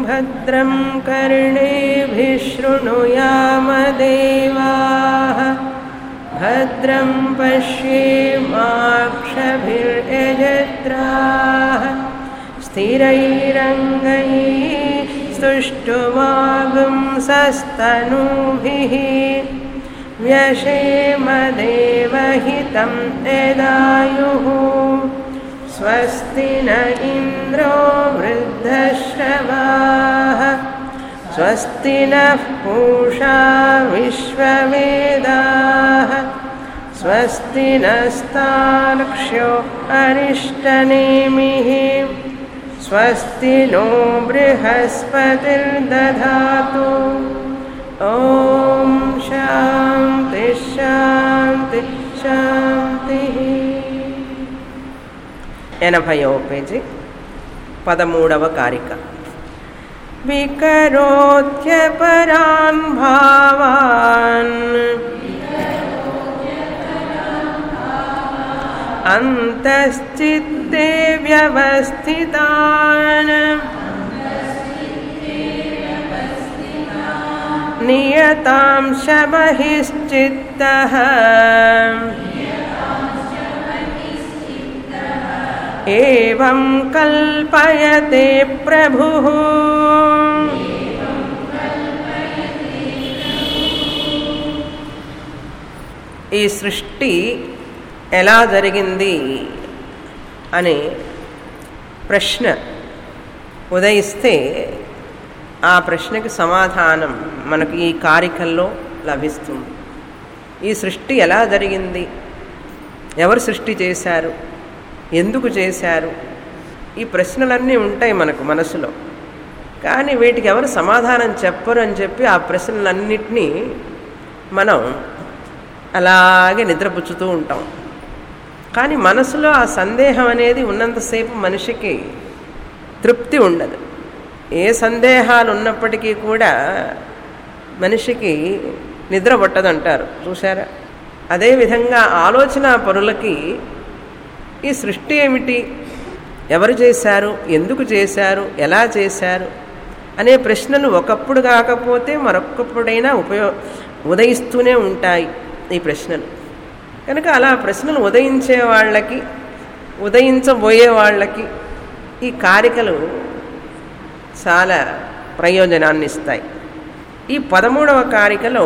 भद्रं कर्णेभिः शृणुयामदेवाः भद्रं पश्येमाक्षभिर्यजत्राः स्थिरैरङ्गैः स्तुष्टुवागुंसस्तनूभिः व्यशेमदेवहितं यदायुः स्वस्ति न इन्द्रो वृद्धश्रवाः स्वस्ति नः पूषा विश्ववेदाः स्वस्ति नस्तार्क्ष्यो अरिष्टनेमिः स्वस्ति नो बृहस्पतिर्दधातु ॐ शान्ति శాంతి శాంతి ఎనభైవ పేజీ పదమూడవ కారిక వికరోత్యపరాన్ భావాన్ అంతశ్చిత్తే వ్యవస్థితాన్ నియతాం శబహిశ్చిత్తః एवं कल्पयते प्रभुः ఈ సృష్టి ఎలా జరిగింది అనే ప్రశ్న ఉదయిస్తే ఆ ప్రశ్నకి సమాధానం మనకి ఈ కారికల్లో లభిస్తుంది ఈ సృష్టి ఎలా జరిగింది ఎవరు సృష్టి చేశారు ఎందుకు చేశారు ఈ ప్రశ్నలన్నీ ఉంటాయి మనకు మనసులో కానీ వీటికి ఎవరు సమాధానం చెప్పరు అని చెప్పి ఆ ప్రశ్నలన్నిటినీ మనం అలాగే నిద్రపుచ్చుతూ ఉంటాం కానీ మనసులో ఆ సందేహం అనేది ఉన్నంతసేపు మనిషికి తృప్తి ఉండదు ఏ సందేహాలు ఉన్నప్పటికీ కూడా మనిషికి నిద్ర పట్టదంటారు చూసారా అదేవిధంగా ఆలోచన పరులకి ఈ సృష్టి ఏమిటి ఎవరు చేశారు ఎందుకు చేశారు ఎలా చేశారు అనే ప్రశ్నలు ఒకప్పుడు కాకపోతే మరొకప్పుడైనా ఉపయో ఉదయిస్తూనే ఉంటాయి ఈ ప్రశ్నలు కనుక అలా ప్రశ్నలు ఉదయించే వాళ్ళకి ఉదయించబోయే వాళ్ళకి ఈ కారికలు చాలా ప్రయోజనాన్ని ఇస్తాయి ఈ పదమూడవ కారికలో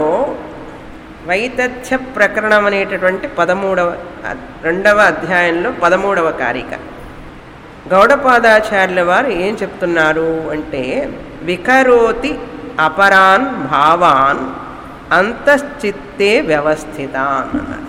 వైతథ్య ప్రకరణం అనేటటువంటి పదమూడవ రెండవ అధ్యాయంలో పదమూడవ కారిక గౌడపాదాచార్యుల వారు ఏం చెప్తున్నారు అంటే వికరోతి అపరాన్ భావాన్ అంతశ్చిత్తే వ్యవస్థితాన్ అన్నారు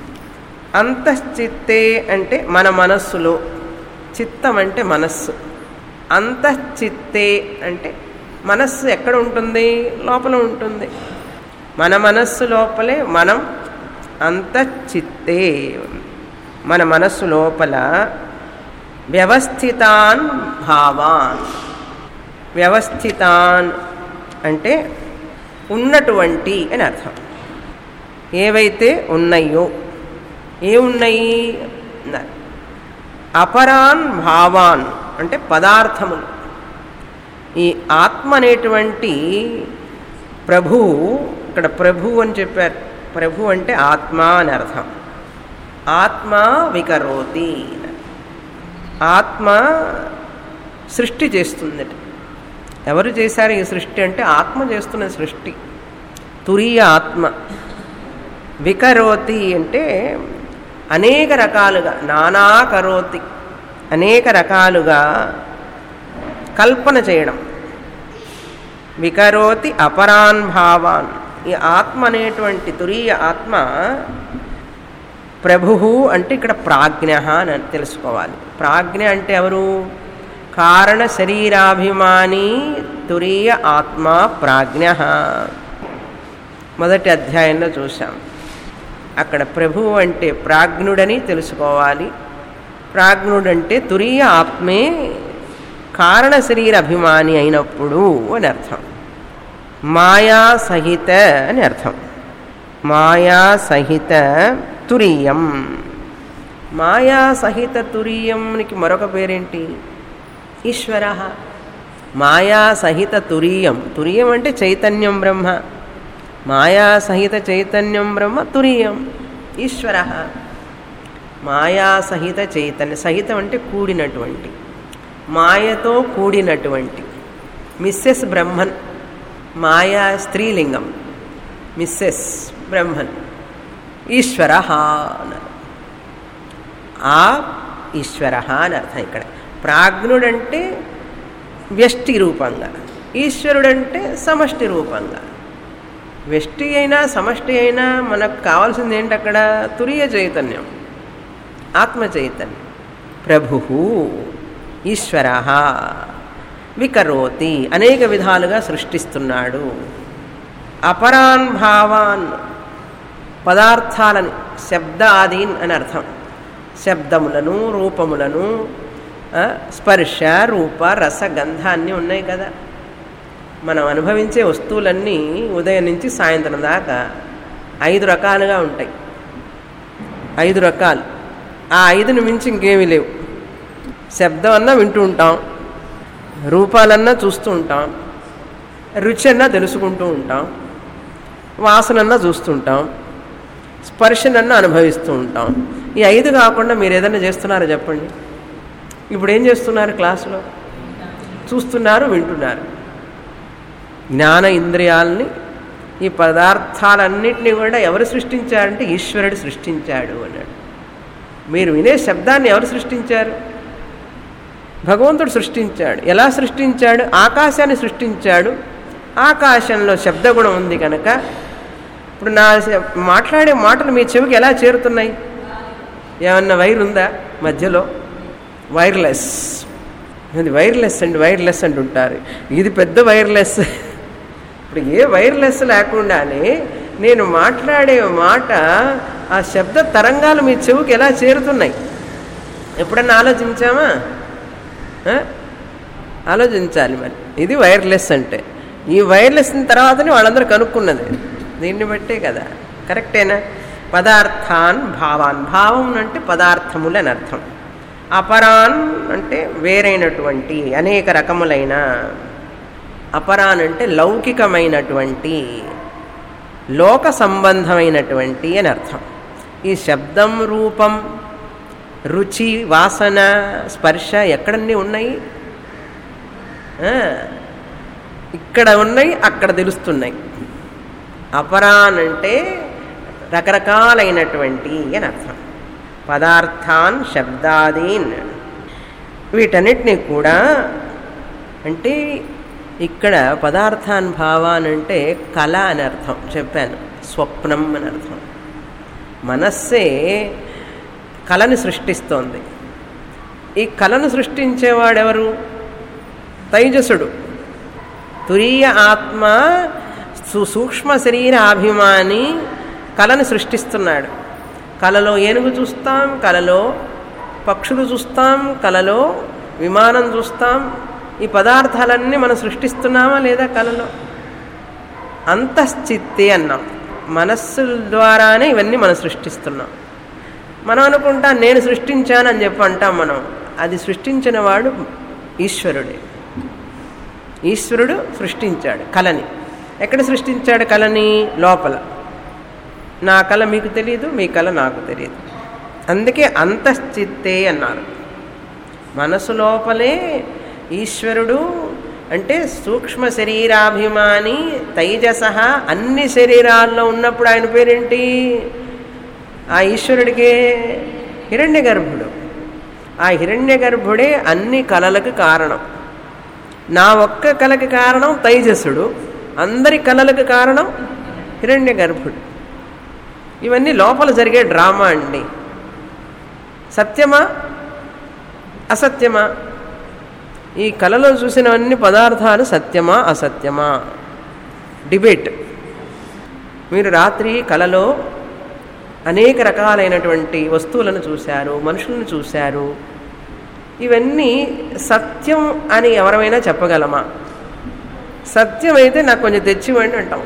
అంతశ్చిత్తే అంటే మన మనస్సులో చిత్తం అంటే మనస్సు అంతశ్చిత్తే అంటే మనస్సు ఎక్కడ ఉంటుంది లోపల ఉంటుంది మన మనస్సు లోపలే మనం అంతఃచిత్తే మన మనస్సు లోపల వ్యవస్థితాన్ భావాన్ వ్యవస్థితాన్ అంటే ఉన్నటువంటి అని అర్థం ఏవైతే ఉన్నాయో ఏ ఉన్నాయి అపరాన్ భావాన్ అంటే పదార్థములు ఈ ఆత్మ అనేటువంటి ప్రభు ఇక్కడ ప్రభు అని చెప్పారు ప్రభు అంటే ఆత్మ అని అర్థం ఆత్మ వికరోతి ఆత్మ సృష్టి చేస్తుందట ఎవరు చేశారు ఈ సృష్టి అంటే ఆత్మ చేస్తున్న సృష్టి తురీయ ఆత్మ వికరోతి అంటే అనేక రకాలుగా నానా కరోతి అనేక రకాలుగా కల్పన చేయడం వికరోతి అపరాన్ భావాన్ ఈ ఆత్మ అనేటువంటి తురీయ ఆత్మ ప్రభు అంటే ఇక్కడ ప్రాజ్ఞ అని తెలుసుకోవాలి ప్రాజ్ఞ అంటే ఎవరు కారణ శరీరాభిమాని తురీయ ఆత్మ ప్రాజ్ఞ మొదటి అధ్యాయంలో చూసాం అక్కడ ప్రభు అంటే ప్రాజ్ఞుడని తెలుసుకోవాలి ప్రాజ్ఞుడంటే తురీయ ఆత్మే కారణ శరీర అభిమాని అయినప్పుడు అని అర్థం మాయా సహిత అని అర్థం మాయా సహిత తురీయం మాయా సహిత తురీయంకి మరొక పేరేంటి ఈశ్వర మాయా సహిత తురీయం తురీయం అంటే చైతన్యం బ్రహ్మ మాయా సహిత చైతన్యం బ్రహ్మ తురీయం ఈశ్వర మాయా సహిత చైతన్య సహితం అంటే కూడినటువంటి మాయతో కూడినటువంటి మిస్సెస్ బ్రహ్మన్ మాయా స్త్రీలింగం మిస్సెస్ బ్రహ్మన్ ఈశ్వర అన్నారు ఆ ఈశ్వర అని అర్థం ఇక్కడ ప్రాజ్ఞుడంటే వ్యష్టి రూపంగా ఈశ్వరుడంటే సమష్టి రూపంగా వ్యష్టి అయినా సమష్టి అయినా మనకు కావాల్సింది ఏంటి అక్కడ తురియ చైతన్యం ఆత్మ చైతన్యం ప్రభు ఈశ్వర వికరోతి అనేక విధాలుగా సృష్టిస్తున్నాడు అపరాన్ భావాన్ పదార్థాలను శబ్దాదీన్ అని అర్థం శబ్దములను రూపములను ఆ, స్పర్శ రూప రస గంధాన్ని ఉన్నాయి కదా మనం అనుభవించే వస్తువులన్నీ ఉదయం నుంచి సాయంత్రం దాకా ఐదు రకాలుగా ఉంటాయి ఐదు రకాలు ఆ ఐదుని మించి ఇంకేమీ లేవు శబ్దం అన్నా వింటూ ఉంటాం రూపాలన్నా చూస్తూ ఉంటాం రుచి అన్నా తెలుసుకుంటూ ఉంటాం వాసనన్నా చూస్తుంటాం స్పర్శనన్నా అనుభవిస్తూ ఉంటాం ఈ ఐదు కాకుండా మీరు ఏదైనా చేస్తున్నారో చెప్పండి ఇప్పుడు ఏం చేస్తున్నారు క్లాసులో చూస్తున్నారు వింటున్నారు జ్ఞాన ఇంద్రియాలని ఈ పదార్థాలన్నింటినీ కూడా ఎవరు సృష్టించారంటే ఈశ్వరుడు సృష్టించాడు అన్నాడు మీరు వినే శబ్దాన్ని ఎవరు సృష్టించారు భగవంతుడు సృష్టించాడు ఎలా సృష్టించాడు ఆకాశాన్ని సృష్టించాడు ఆకాశంలో శబ్దగుణం ఉంది కనుక ఇప్పుడు నా శ- మాట్లాడే మాటలు మీ చెవికి ఎలా చేరుతున్నాయి ఏమన్నా వైర్ ఉందా మధ్యలో వైర్లెస్ ఇది వైర్లెస్ అండి వైర్లెస్ అంటుంటారు ఇది పెద్ద వైర్లెస్ ఇప్పుడు ఏ వైర్లెస్ లేకుండానే నేను మాట్లాడే మాట ఆ శబ్ద తరంగాలు మీ చెవికి ఎలా చేరుతున్నాయి ఎప్పుడన్నా ఆలోచించామా ఆ? ఆలోచించాలి మరి ఇది వైర్లెస్ అంటే ఈ వైర్లెస్ తర్వాతనే వాళ్ళందరూ కనుక్కున్నది దీన్ని బట్టే కదా కరెక్టేనా పదార్థాన్ భావాన్ భావం అంటే పదార్థములు అని అర్థం అపరాన్ అంటే వేరైనటువంటి అనేక రకములైన అపరాన్ అంటే లౌకికమైనటువంటి లోక సంబంధమైనటువంటి అని అర్థం ఈ శబ్దం రూపం రుచి వాసన స్పర్శ ఎక్కడన్నీ ఉన్నాయి ఆ, ఇక్కడ ఉన్నాయి అక్కడ తెలుస్తున్నాయి అపరాన్ అంటే రకరకాలైనటువంటి అని అర్థం పదార్థాన్ శబ్దాదీన్ వీటన్నిటినీ కూడా అంటే ఇక్కడ పదార్థాన్ భావాన్ అంటే కళ అని అర్థం చెప్పాను స్వప్నం అని అర్థం మనస్సే కళని సృష్టిస్తోంది ఈ కళను సృష్టించేవాడెవరు తైజసుడు తురీయ ఆత్మ సు- సూక్ష్మ శరీరాభిమాని కళను సృష్టిస్తున్నాడు కళలో ఏనుగు చూస్తాం కళలో పక్షులు చూస్తాం కళలో విమానం చూస్తాం ఈ పదార్థాలన్నీ మనం సృష్టిస్తున్నామా లేదా కళలో అంతశ్చిత్తే అన్నాం మనస్సు ద్వారానే ఇవన్నీ మనం సృష్టిస్తున్నాం మనం అనుకుంటాం నేను సృష్టించాను అని చెప్పి అంటాం మనం అది సృష్టించిన వాడు ఈశ్వరుడే ఈశ్వరుడు సృష్టించాడు కళని ఎక్కడ సృష్టించాడు కళని లోపల నా కళ మీకు తెలియదు మీ కళ నాకు తెలియదు అందుకే అంతశ్చిత్తే అన్నారు మనసు లోపలే ఈశ్వరుడు అంటే సూక్ష్మ శరీరాభిమాని తైజస అన్ని శరీరాల్లో ఉన్నప్పుడు ఆయన పేరేంటి ఆ ఈశ్వరుడికే హిరణ్య గర్భుడు ఆ హిరణ్య గర్భుడే అన్ని కళలకు కారణం నా ఒక్క కళకి కారణం తైజసుడు అందరి కళలకు కారణం హిరణ్య గర్భుడు ఇవన్నీ లోపల జరిగే డ్రామా అండి సత్యమా అసత్యమా ఈ కళలో చూసినవన్నీ పదార్థాలు సత్యమా అసత్యమా డిబేట్ మీరు రాత్రి కళలో అనేక రకాలైనటువంటి వస్తువులను చూశారు మనుషులను చూశారు ఇవన్నీ సత్యం అని ఎవరైనా చెప్పగలమా సత్యం అయితే నాకు కొంచెం తెచ్చివ్వండి అంటాం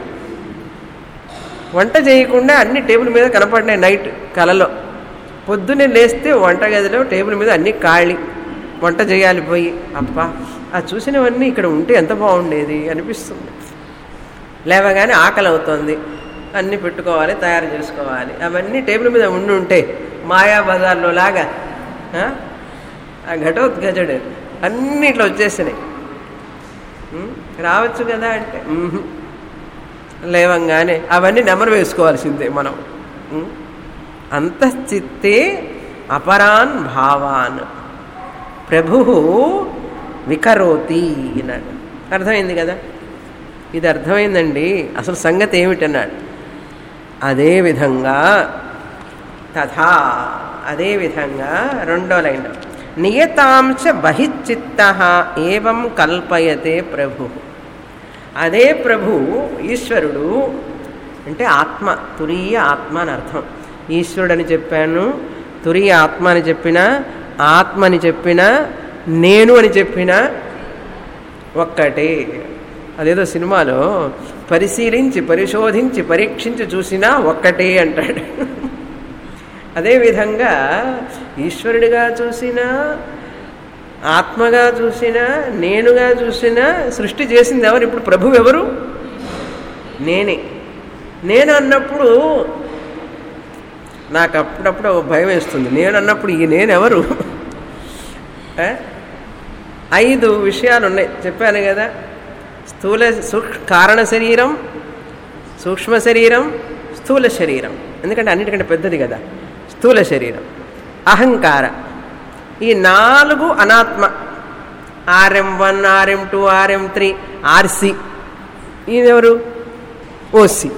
వంట చేయకుండా అన్ని టేబుల్ మీద కనపడినాయి నైట్ కలలో పొద్దున్నే లేస్తే వంట గదిలో టేబుల్ మీద అన్ని ఖాళీ వంట చేయాలి పోయి అబ్బా ఆ చూసినవన్నీ ఇక్కడ ఉంటే ఎంత బాగుండేది అనిపిస్తుంది లేవగానే ఆకలి అవుతుంది అన్నీ పెట్టుకోవాలి తయారు చేసుకోవాలి అవన్నీ టేబుల్ మీద ఉండి ఉంటే మాయా బజార్లో లాగా ఆ? ఆ ఘటోద్గజుడు అన్నీ ఇట్లా వచ్చేసినాయి ఉం? రావచ్చు కదా అంటే ఉహు. లేవంగానే అవన్నీ నెమరు వేసుకోవాల్సిందే మనం ఉం? అంతశ్చిత్తే అపరాన్ భావాన్ ప్రభు వికరోతి అన్నాడు అర్థమైంది కదా ఇది అర్థమైందండి అసలు సంగతి ఏమిటన్నాడు అదేవిధంగా తథా అదేవిధంగా రెండో లైన్లో నియతాంశ బహిచిత్త ఏవం కల్పయతే ప్రభు అదే ప్రభు ఈశ్వరుడు అంటే ఆత్మ తురీయ ఆత్మ అని అర్థం ఈశ్వరుడు అని చెప్పాను తురీయ ఆత్మ అని చెప్పిన ఆత్మ అని చెప్పిన నేను అని చెప్పిన ఒక్కటే అదేదో సినిమాలో పరిశీలించి పరిశోధించి పరీక్షించి చూసినా ఒక్కటే అంటాడు అదేవిధంగా ఈశ్వరుడిగా చూసినా ఆత్మగా చూసినా నేనుగా చూసినా సృష్టి చేసింది ఎవరు ఇప్పుడు ప్రభు ఎవరు నేనే నేను అన్నప్పుడు నాకు అప్పుడప్పుడు ఒక భయం వేస్తుంది నేను అన్నప్పుడు ఈ నేనెవరు ఆ? ఐదు విషయాలు ఉన్నాయి చెప్పాను కదా స్థూల సూక్ష కారణ శరీరం సూక్ష్మ శరీరం స్థూల శరీరం ఎందుకంటే అన్నిటికంటే పెద్దది కదా స్థూల శరీరం అహంకార ఈ నాలుగు అనాత్మ RM one RM two RM three RC ఇదెవరు ఓసి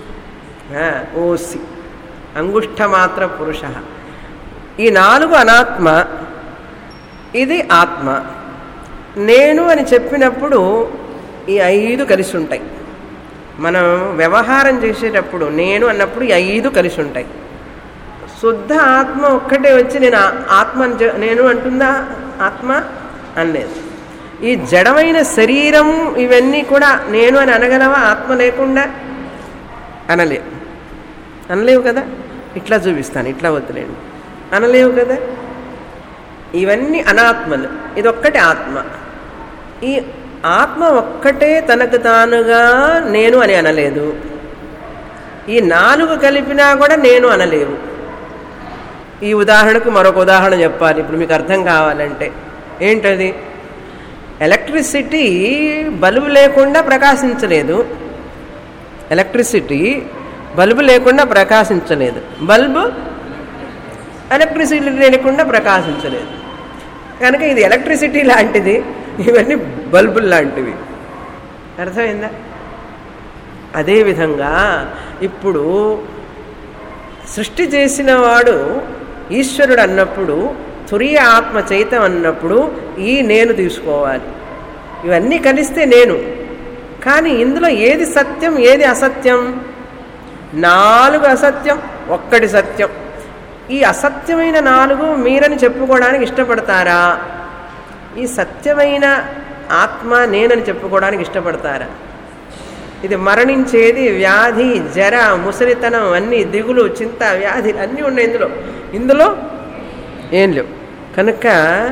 ఓసి అంగుష్ఠమాత్ర పురుష ఈ నాలుగు అనాత్మ ఇది ఆత్మ నేను అని చెప్పినప్పుడు ఈ ఐదు కలిసి ఉంటాయి మనం వ్యవహారం చేసేటప్పుడు నేను అన్నప్పుడు ఈ ఐదు కలిసి ఉంటాయి శుద్ధ ఆత్మ ఒక్కటే వచ్చి నేను ఆ- ఆత్మ అని చె- నేను అంటుందా ఆత్మ అనలేదు ఈ జడమైన శరీరం ఇవన్నీ కూడా నేను అని అనగలవా ఆత్మ లేకుండా అనలే అనలేవు కదా ఇట్లా చూపిస్తాను ఇట్లా వద్దులేండి అనలేవు కదా ఇవన్నీ అనాత్మలు ఇదొక్కటి ఆత్మ ఈ ఆత్మ ఒక్కటే తనకు తానుగా నేను అని అనలేదు ఈ నాలుగు కలిపినా కూడా నేను అనలేవు ఈ ఉదాహరణకు మరొక ఉదాహరణ చెప్పాలి ఇప్పుడు మీకు అర్థం కావాలంటే ఏంటది ఎలక్ట్రిసిటీ బల్బు లేకుండా ప్రకాశించలేదు ఎలక్ట్రిసిటీ బల్బు లేకుండా ప్రకాశించలేదు బల్బు ఎలక్ట్రిసిటీ లేకుండా ప్రకాశించలేదు కనుక ఇది ఎలక్ట్రిసిటీ లాంటిది ఇవన్నీ బల్బులు లాంటివి అర్థమైందా అదేవిధంగా ఇప్పుడు సృష్టి చేసిన వాడు ఈశ్వరుడు అన్నప్పుడు తురియ ఆత్మ చైతం అన్నప్పుడు ఈ నేను తీసుకోవాలి ఇవన్నీ కలిస్తే నేను కానీ ఇందులో ఏది సత్యం ఏది అసత్యం నాలుగు అసత్యం ఒక్కటి సత్యం ఈ అసత్యమైన నాలుగు మీరని చెప్పుకోవడానికి ఇష్టపడతారా ఈ సత్యమైన ఆత్మ నేనని చెప్పుకోవడానికి ఇష్టపడతారా ఇది మరణించేది వ్యాధి జర ముసలితనం అన్నీ దిగులు చింత వ్యాధి అన్నీ ఉన్నాయి ఇందులో ఇందులో ఏం లేవు కనుక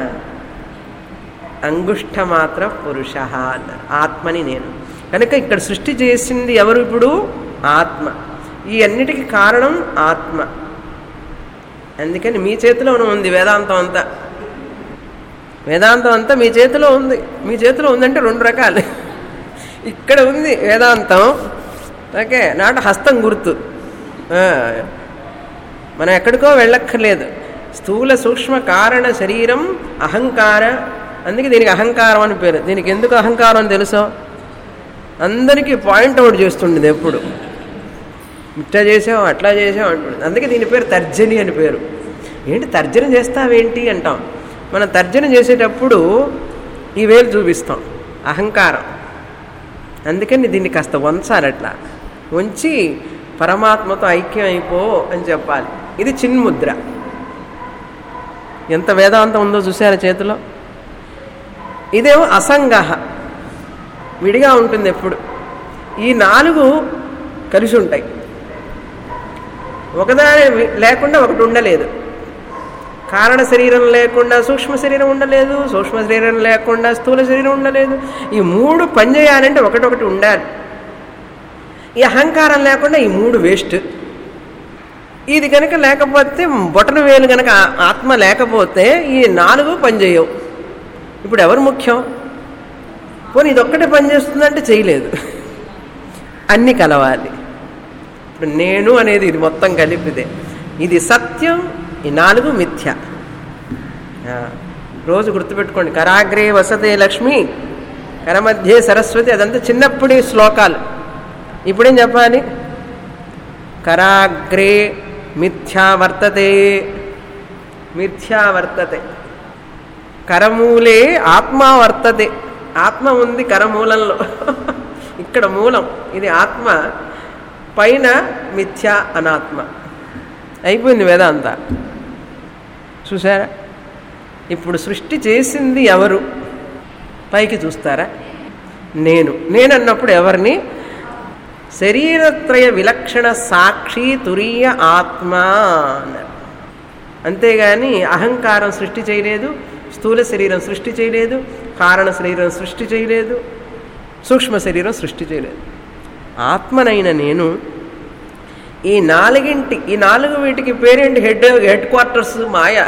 అంగుష్ట మాత్ర పురుష అన్నారు ఆత్మని నేను కనుక ఇక్కడ సృష్టి చేసింది ఎవరు ఇప్పుడు ఆత్మ ఈ అన్నిటికీ కారణం ఆత్మ అందుకని మీ చేతిలో ఉంది వేదాంతం అంతా వేదాంతం అంతా మీ చేతిలో ఉంది మీ చేతిలో ఉందంటే రెండు రకాలు ఇక్కడ ఉంది వేదాంతం ఓకే నాట హస్తం గుర్తు ఆ, మనం ఎక్కడికో వెళ్ళక్కర్లేదు స్థూల సూక్ష్మ కారణ శరీరం అహంకార అందుకే దీనికి అహంకారం అని పేరు దీనికి ఎందుకు అహంకారం అని తెలుసో అందరికీ పాయింట్ అవుట్ చేస్తుండేది ఎప్పుడు ఇట్లా చేసాం అట్లా చేసాం అంటుంది అందుకే దీని పేరు తర్జని అని పేరు ఏంటి తర్జన చేస్తావేంటి అంటాం మనం తర్జన చేసేటప్పుడు ఈ వేలు చూపిస్తాం అహంకారం అందుకని దీన్ని కాస్త వంచాలి అట్లా ఉంచి పరమాత్మతో ఐక్యం అయిపో అని చెప్పాలి ఇది చిన్ముద్ర ఎంత వేదాంతం ఉందో చూసారా చేతిలో ఇదేమో అసంగహ విడిగా ఉంటుంది ఎప్పుడు ఈ నాలుగు కలిసి ఉంటాయి ఒకదాని వి- లేకుండా ఒకటి ఉండలేదు కారణ శరీరం లేకుండా సూక్ష్మ శరీరం ఉండలేదు సూక్ష్మ శరీరం లేకుండా స్థూల శరీరం ఉండలేదు ఈ మూడు పనిచేయాలంటే ఒకటొకటి ఉండాలి ఈ అహంకారం లేకుండా ఈ మూడు వేస్ట్ ఇది కనుక లేకపోతే బొటన వేలు కనుక ఆత్మ లేకపోతే ఈ నాలుగు పనిచేయవు ఇప్పుడు ఎవరు ముఖ్యం పోనీ ఇది ఒక్కటే పనిచేస్తుందంటే చేయలేదు అన్నీ కలవాలి ఇప్పుడు నేను అనేది ఇది మొత్తం కలిపితే ఇది సత్యం ఈ నాలుగు మిథ్య ఆ, రోజు గుర్తుపెట్టుకోండి కరాగ్రే వసతే లక్ష్మి కరమధ్యే సరస్వతి అదంతా చిన్నప్పుడే శ్లోకాలు ఇప్పుడేం చెప్పాలి కరాగ్రే మిథ్యా వర్తతే మిథ్యా వర్తతే కరమూలే ఆత్మ వర్తతే ఆత్మ ఉంది కరమూలంలో ఇక్కడ మూలం ఇది ఆత్మ పైన మిథ్యా అనాత్మ అయిపోయింది వేదాంత చూసారా ఇప్పుడు సృష్టి చేసింది ఎవరు పైకి చూస్తారా నేను నేనన్నప్పుడు ఎవరిని శరీరత్రయ విలక్షణ సాక్షి తురీయ ఆత్మ అన్నారు అంతేగాని అహంకారం సృష్టి చేయలేదు స్థూల శరీరం సృష్టి చేయలేదు కారణ శరీరం సృష్టి చేయలేదు సూక్ష్మ శరీరం సృష్టి చేయలేదు ఆత్మనైన నేను ఈ నాలుగింటి ఈ నాలుగు వీటికి పేరేంటి హెడ్ హెడ్ క్వార్టర్స్ మాయ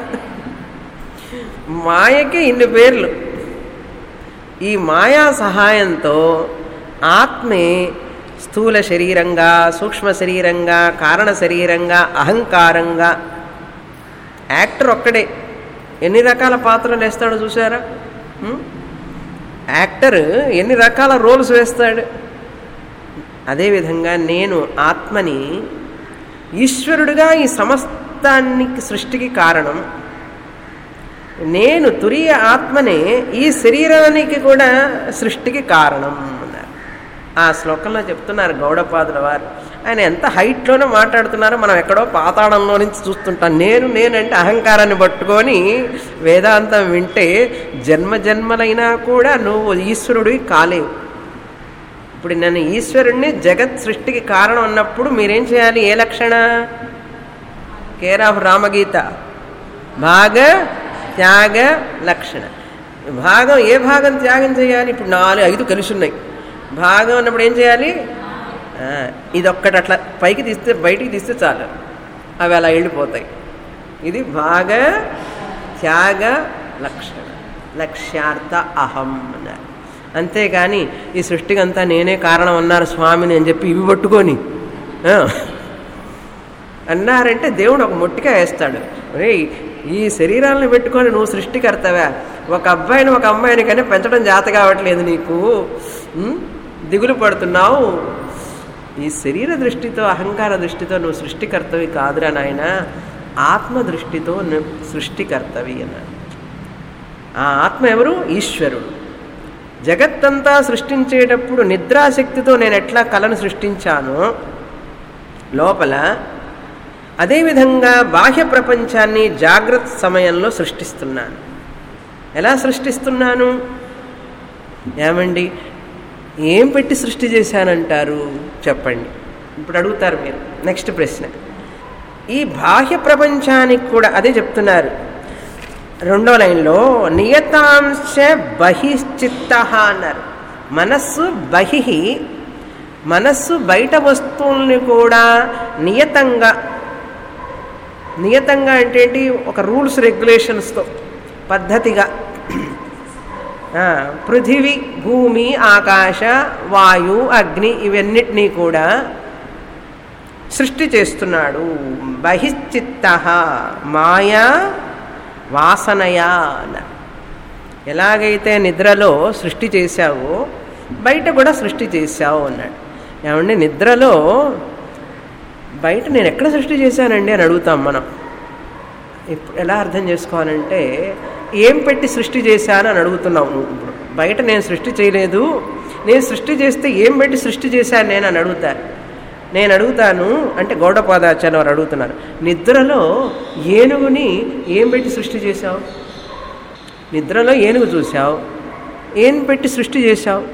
మాయకి ఇన్ని పేర్లు ఈ మాయా సహాయంతో ఆత్మే స్థూల శరీరంగా సూక్ష్మ శరీరంగా కారణ శరీరంగా అహంకారంగా యాక్టర్ ఒక్కడే ఎన్ని రకాల పాత్రలు వేస్తాడో చూసారా ఉం? యాక్టర్ ఎన్ని రకాల రోల్స్ వేస్తాడు అదేవిధంగా నేను ఆత్మని ఈశ్వరుడుగా ఈ సమస్తానికి సృష్టికి కారణం నేను తురియ ఆత్మనే ఈ శరీరానికి కూడా సృష్టికి కారణం అన్నారు ఆ శ్లోకంలో చెప్తున్నారు గౌడపాదుల వారు ఆయన ఎంత హైట్లోనే మాట్లాడుతున్నారో మనం ఎక్కడో పాతాళంలో నుంచి చూస్తుంటాం నేను నేనంటే అహంకారాన్ని పట్టుకొని వేదాంతం వింటే జన్మ జన్మలైనా కూడా నువ్వు ఈశ్వరుడివి కాలేవు ఇప్పుడు నేను ఈశ్వరుణ్ణి జగత్ సృష్టికి కారణం అన్నప్పుడు మీరేం చేయాలి ఏ లక్షణ కేర్ ఆఫ్ రామగీత భాగ త్యాగ లక్షణ భాగం ఏ భాగం త్యాగం చేయాలి ఇప్పుడు నాలుగు ఐదు కలిసి ఉన్నాయి భాగం అన్నప్పుడు ఏం చేయాలి ఆ, ఇదొక్కటి అట్లా పైకి తీస్తే బయటికి తీస్తే చాలు అవి అలా వెళ్ళిపోతాయి ఇది భాగ త్యాగ లక్షణ లక్ష్యార్థ అహం అన్నారు అంతేగాని ఈ సృష్టికి అంతా నేనే కారణం అన్నారు స్వామిని అని చెప్పి ఇవి పట్టుకొని ఆ, అన్నారంటే దేవుడు ఒక మొట్టిగా వేస్తాడు రే ఈ శరీరాలను పెట్టుకొని నువ్వు సృష్టికర్తవా ఒక అబ్బాయిని ఒక అమ్మాయిని కానీ పెంచడం జాత కావట్లేదు నీకు ఉం? దిగులు పడుతున్నావు ఈ శరీర దృష్టితో అహంకార దృష్టితో నువ్వు సృష్టికర్తవి కాదురా నాయన ఆత్మ దృష్టితో నువ్వు సృష్టికర్తవి అన్నాడు ఆ ఆత్మ ఎవరు ఈశ్వరుడు జగత్తంతా సృష్టించేటప్పుడు నిద్రాశక్తితో నేను ఎట్లా కళను సృష్టించానో లోపల అదేవిధంగా బాహ్య ప్రపంచాన్ని జాగ్రత్త సమయంలో సృష్టిస్తున్నాను ఎలా సృష్టిస్తున్నాను ఏమండి ఏం పెట్టి సృష్టి చేశానంటారు చెప్పండి ఇప్పుడు అడుగుతారు మీరు నెక్స్ట్ ప్రశ్న ఈ బాహ్య ప్రపంచానికి కూడా అదే చెప్తున్నారు రెండో లైన్లో నియతాంశ బహిశ్చిత్త అన్నారు మనస్సు బహి మనస్సు బయట వస్తువుల్ని కూడా నియతంగా నియతంగా అంటే ఏంటి ఒక రూల్స్ రెగ్యులేషన్స్తో పద్ధతిగా ఆ, పృథివీ భూమి ఆకాశ వాయు అగ్ని ఇవన్నిటినీ కూడా సృష్టి చేస్తున్నాడు బహిశ్చిత్త మాయా వాసనయా అన్నారు ఎలాగైతే నిద్రలో సృష్టి చేశావో బయట కూడా సృష్టి చేశావు అన్నాడు ఏమండి నిద్రలో బయట నేను ఎక్కడ సృష్టి చేశానండి అని అడుగుతాం మనం ఇప్పుడు ఎలా అర్థం చేసుకోవాలంటే ఏం పెట్టి సృష్టి చేశాను అని అడుగుతున్నావు నువ్వు ఇప్పుడు బయట నేను సృష్టి చేయలేదు నేను సృష్టి చేస్తే ఏం పెట్టి సృష్టి చేశాను నేను అని అడుగుతాను నేను అడుగుతాను అంటే గౌడపాదాచార్య వారు అడుగుతున్నారు నిద్రలో ఏనుగుని ఏం పెట్టి సృష్టి చేశావు నిద్రలో ఏనుగు చూసావు ఏం పెట్టి సృష్టి చేశావు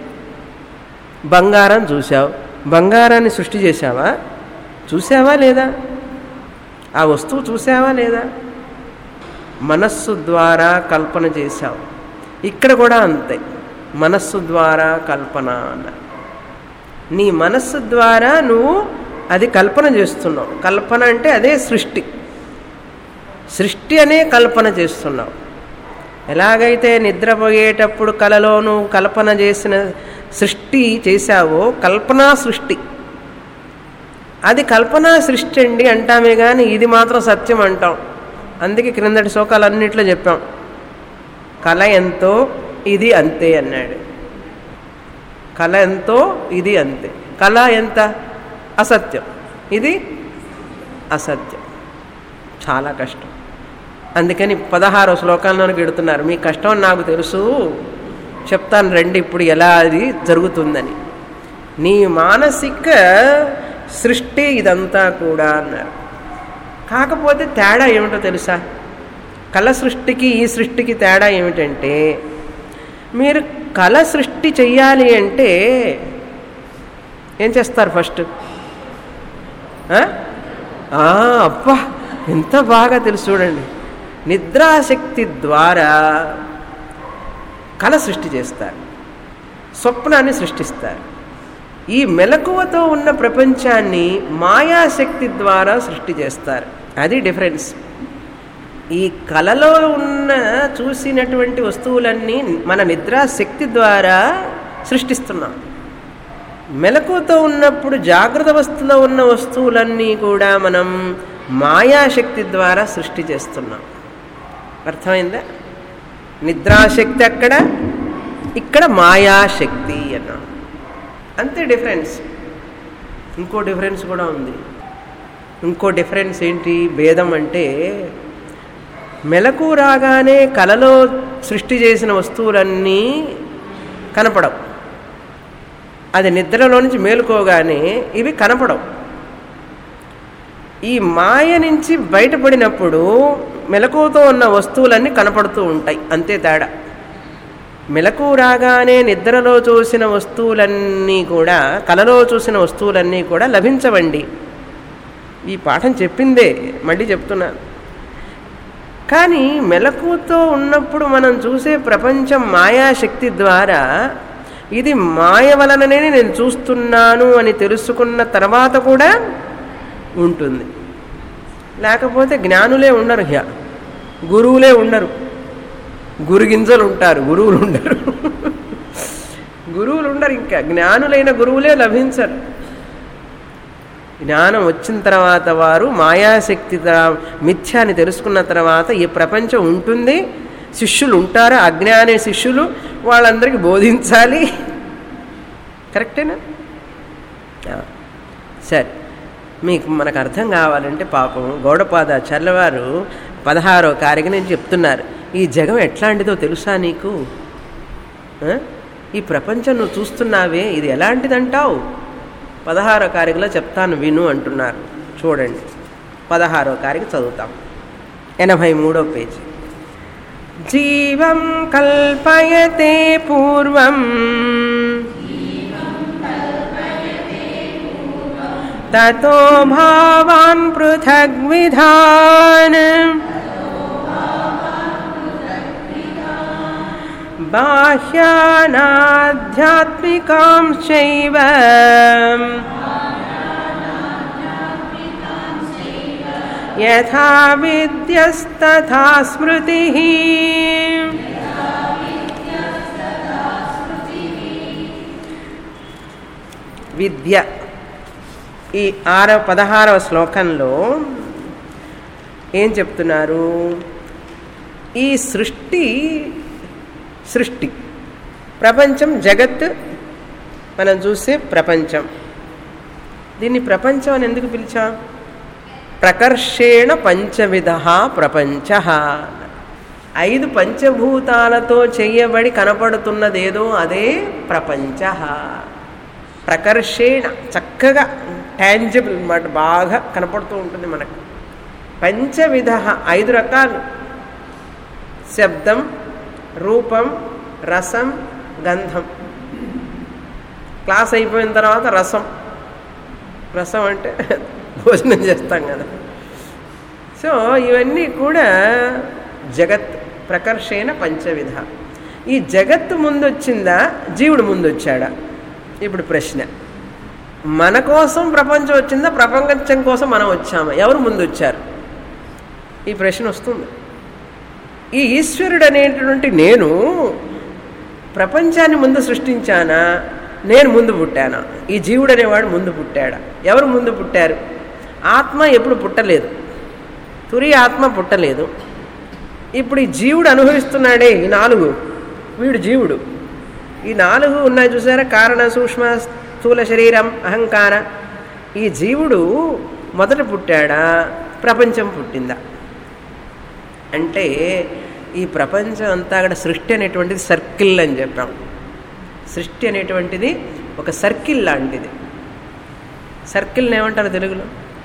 బంగారం చూసావు బంగారాన్ని సృష్టి చేశావా చూసావా లేదా ఆ వస్తువు చూసావా లేదా మనస్సు ద్వారా కల్పన చేశావు ఇక్కడ కూడా అంతే మనస్సు ద్వారా కల్పన అన్న నీ మనస్సు ద్వారా నువ్వు అది కల్పన చేస్తున్నావు కల్పన అంటే అదే సృష్టి సృష్టి అనే కల్పన చేస్తున్నావు ఎలాగైతే నిద్రపోయేటప్పుడు కలలో నువ్వు కల్పన చేసిన సృష్టి చేశావో కల్పనా సృష్టి అది కల్పనా సృష్టి అండి అంటామే కానీ ఇది మాత్రం సత్యం అంటాం అందుకే క్రిందటి శోకాలన్నిట్లో చెప్పాం కళ ఎంతో ఇది అంతే అన్నాడు కళ ఎంతో ఇది అంతే కళ ఎంత అసత్యం ఇది అసత్యం చాలా కష్టం అందుకని పదహారో శ్లోకాల్లోకి పెడుతున్నారు మీ కష్టం అని నాకు తెలుసు చెప్తాను రండి ఇప్పుడు ఎలా అది జరుగుతుందని నీ మానసిక సృష్టి ఇదంతా కూడా అన్నారు కాకపోతే తేడా ఏమిటో తెలుసా కళ సృష్టికి ఈ సృష్టికి తేడా ఏమిటంటే మీరు కళ సృష్టి చెయ్యాలి అంటే ఏం చేస్తారు ఫస్ట్ అబ్బా ఎంత బాగా తెలుసు చూడండి నిద్రాశక్తి ద్వారా కళ సృష్టి చేస్తారు స్వప్నాన్ని సృష్టిస్తారు ఈ మెలకువతో ఉన్న ప్రపంచాన్ని మాయాశక్తి ద్వారా సృష్టి చేస్తారు అది డిఫరెన్స్ ఈ కళలో ఉన్న చూసినటువంటి వస్తువులన్నీ మన నిద్రాశక్తి ద్వారా సృష్టిస్తున్నాం మెలకువతో ఉన్నప్పుడు జాగ్రత్త వస్తులో ఉన్న వస్తువులన్నీ కూడా మనం మాయాశక్తి ద్వారా సృష్టి చేస్తున్నాం అర్థమైందా నిద్రాశక్తి అక్కడ ఇక్కడ మాయాశక్తి అన్నాం అంతే డిఫరెన్స్ ఇంకో డిఫరెన్స్ కూడా ఉంది ఇంకో డిఫరెన్స్ ఏంటి భేదం అంటే మెలకు రాగానే కలలో సృష్టి చేసిన వస్తువులన్నీ కనపడవు అది నిద్రలో నుంచి మేలుకోగానే ఇవి కనపడవు ఈ మాయ నుంచి బయటపడినప్పుడు మెలకువతో ఉన్న వస్తువులన్నీ కనపడుతూ ఉంటాయి అంతే తేడా మెలకు రాగానే నిద్రలో చూసిన వస్తువులన్నీ కూడా కలలో చూసిన వస్తువులన్నీ కూడా లభించవండి ఈ పాఠం చెప్పిందే మళ్ళీ చెప్తున్నాను కానీ మెలకుతో ఉన్నప్పుడు మనం చూసే ప్రపంచం మాయాశక్తి ద్వారా ఇది మాయ వలననే నేను చూస్తున్నాను అని తెలుసుకున్న తర్వాత కూడా ఉంటుంది లేకపోతే జ్ఞానులే ఉండరు హ్యా గురువులే ఉండరు గురుగింజలు ఉంటారు గురువులు ఉండరు గురువులు ఉండరు ఇంకా జ్ఞానులైన గురువులే లభించరు జ్ఞానం వచ్చిన తర్వాత వారు మాయాశక్తి మిథ్యాన్ని తెలుసుకున్న తర్వాత ఈ ప్రపంచం ఉంటుంది శిష్యులు ఉంటారు అజ్ఞాని శిష్యులు వాళ్ళందరికీ బోధించాలి కరెక్టేనా సరే మీకు మనకు అర్థం కావాలంటే పాపం గౌడపాదాచార్యుల వారు పదహారో కారిక నేను చెప్తున్నారు ఈ జగం ఎట్లాంటిదో తెలుసా నీకు ఈ ప్రపంచం నువ్వు చూస్తున్నావే ఇది ఎలాంటిదంటావు పదహారో కారికలో చెప్తాను విను అంటున్నారు చూడండి పదహారో కారిక చదువుతాం ఎనభై మూడో పేజీ జీవం కల్పయతే పూర్వం తతో భావాన్ పృథగ్విధాన్ బాహ్యానాధ్యాత్మికాంశైవ యథా విద్యస్తథా స్మృతి విద్య ఈ ఆరవ పదహారవ శ్లోకంలో ఏం చెప్తున్నారు ఈ సృష్టి సృష్టి ప్రపంచం జగత్ మనం చూసే ప్రపంచం దీన్ని ప్రపంచం అని ఎందుకు పిలిచాం ప్రకర్షేణ పంచవిధ ప్రపంచ ఐదు పంచభూతాలతో చేయబడి కనపడుతున్నదేదో అదే ప్రపంచ ప్రకర్షేణ చక్కగా టాంజిబుల్ అన్నమాట బాగా కనపడుతూ ఉంటుంది మనకు పంచవిధ ఐదు రకాలు శబ్దం రూపం రసం గంధం క్లాస్ అయిపోయిన తర్వాత రసం రసం అంటే భోజనం చేస్తాం కదా సో ఇవన్నీ కూడా జగత్ ప్రకర్షేణ పంచవిధ ఈ జగత్తు ముందు వచ్చిందా జీవుడు ముందు వచ్చాడా ఇప్పుడు ప్రశ్న మన కోసం ప్రపంచం వచ్చిందా ప్రపంచం కోసం మనం వచ్చామా ఎవరు ముందు వచ్చారు ఈ ప్రశ్న వస్తుంది ఈ ఈశ్వరుడు అనేటువంటి నేను ప్రపంచాన్ని ముందు సృష్టించానా నేను ముందు పుట్టానా ఈ జీవుడు అనేవాడు ముందు పుట్టాడా ఎవరు ముందు పుట్టారు ఆత్మ ఎప్పుడు పుట్టలేదు తురి ఆత్మ పుట్టలేదు ఇప్పుడు ఈ జీవుడు అనుభవిస్తున్నాడే ఈ నాలుగు వీడు జీవుడు ఈ నాలుగు ఉన్నాయి చూసారా కారణ సూక్ష్మ స్థూల శరీరం అహంకార ఈ జీవుడు మొదట పుట్టాడా ప్రపంచం పుట్టిందా అంటే ఈ ప్రపంచం అంతా కూడా సృష్టి అనేటువంటిది సర్కిల్ అని చెప్పాం సృష్టి అనేటువంటిది ఒక సర్కిల్ లాంటిది సర్కిల్ని ఏమంటారు తెలుగులో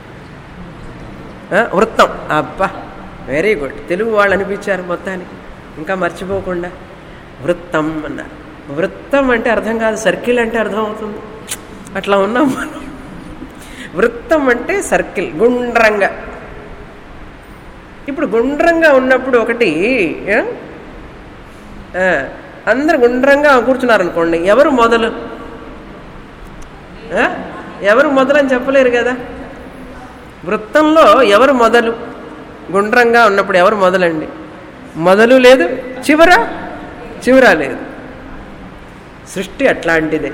ఆ, వృత్తం అబ్బా వెరీ గుడ్ తెలుగు వాళ్ళు అనిపించారు మొత్తానికి ఇంకా మర్చిపోకుండా వృత్తం అన్నారు వృత్తం అంటే అర్థం కాదు సర్కిల్ అంటే అర్థం అవుతుంది అట్లా ఉన్నాం మనం వృత్తం అంటే సర్కిల్ గుండ్రంగా ఇప్పుడు గుండ్రంగా ఉన్నప్పుడు ఒకటి ఏ? ఆ, అందరు గుండ్రంగా కూర్చున్నారు అనుకోండి ఎవరు మొదలు ఆ? ఎవరు మొదలు అని చెప్పలేరు కదా వృత్తంలో ఎవరు మొదలు గుండ్రంగా ఉన్నప్పుడు ఎవరు మొదలండి మొదలు లేదు చివర చివర లేదు సృష్టి అట్లాంటిదే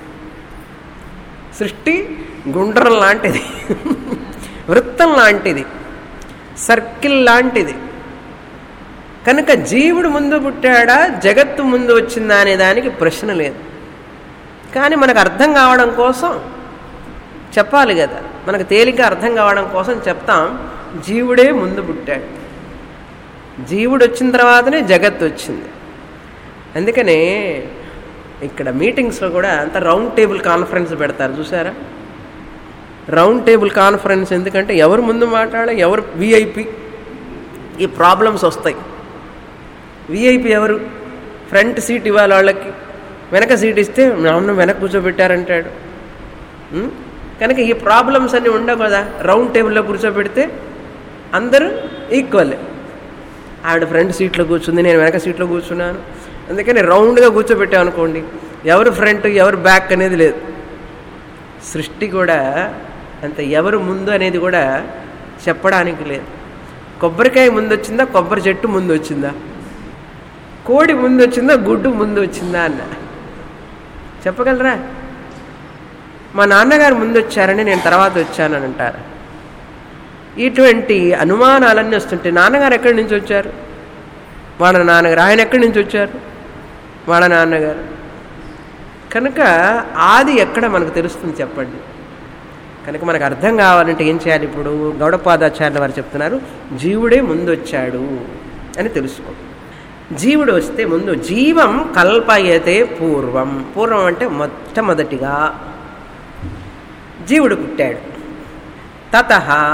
సృష్టి గుండ్రం లాంటిది వృత్తం లాంటిది సర్కిల్ లాంటిది కనుక జీవుడు ముందు పుట్టాడా జగత్తు ముందు వచ్చిందా అనే దానికి ప్రశ్న లేదు కానీ మనకు అర్థం కావడం కోసం చెప్పాలి కదా మనకు తేలిక అర్థం కావడం కోసం చెప్తాం జీవుడే ముందు పుట్టాడు జీవుడు వచ్చిన తర్వాతనే జగత్ వచ్చింది అందుకనే ఇక్కడ మీటింగ్స్లో కూడా అంత రౌండ్ టేబుల్ కాన్ఫరెన్స్ పెడతారు చూసారా రౌండ్ టేబుల్ కాన్ఫరెన్స్ ఎందుకంటే ఎవరు ముందు మాట్లాడ ఎవరు విఐపి ఈ ప్రాబ్లమ్స్ వస్తాయి విఐపి ఎవరు ఫ్రంట్ సీట్ ఇవ్వాలి వాళ్ళకి వెనక సీట్ ఇస్తే నాన్న వెనక కూర్చోబెట్టారంటాడు ఉం? కనుక ఈ ప్రాబ్లమ్స్ అన్నీ ఉండవు కదా రౌండ్ టేబుల్లో కూర్చోబెడితే అందరూ ఈక్వల్ ఆవిడ ఫ్రంట్ సీట్లో కూర్చుంది నేను వెనక సీట్లో కూర్చున్నాను అందుకని రౌండ్గా కూర్చోబెట్టాం అనుకోండి ఎవరు ఫ్రంట్ ఎవరు బ్యాక్ అనేది లేదు సృష్టి కూడా అంత ఎవరు ముందు అనేది కూడా చెప్పడానికి లేదు కొబ్బరికాయ ముందు వచ్చిందా కొబ్బరి చెట్టు ముందు వచ్చిందా కోడి ముందు వచ్చిందా గుడ్డు ముందు వచ్చిందా అన్న చెప్పగలరా మా నాన్నగారు ముందు వచ్చారని నేను తర్వాత వచ్చానని అంటారు ఇటువంటి అనుమానాలన్నీ వస్తుంటాయి నాన్నగారు ఎక్కడి నుంచి వచ్చారు వాళ్ళ నాన్నగారు ఆయన ఎక్కడి నుంచి వచ్చారు వాళ్ళ నాన్నగారు కనుక ఆది ఎక్కడ మనకు తెలుస్తుంది చెప్పండి కనుక మనకు అర్థం కావాలంటే ఏం చేయాలి ఇప్పుడు గౌడపాదాచార్యుల వారు చెప్తున్నారు జీవుడే ముందు వచ్చాడు అని తెలుసుకో జీవుడు వస్తే ముందు జీవం కల్పయతే పూర్వం పూర్వం అంటే మొట్టమొదటిగా జీవుడు పుట్టాడు తత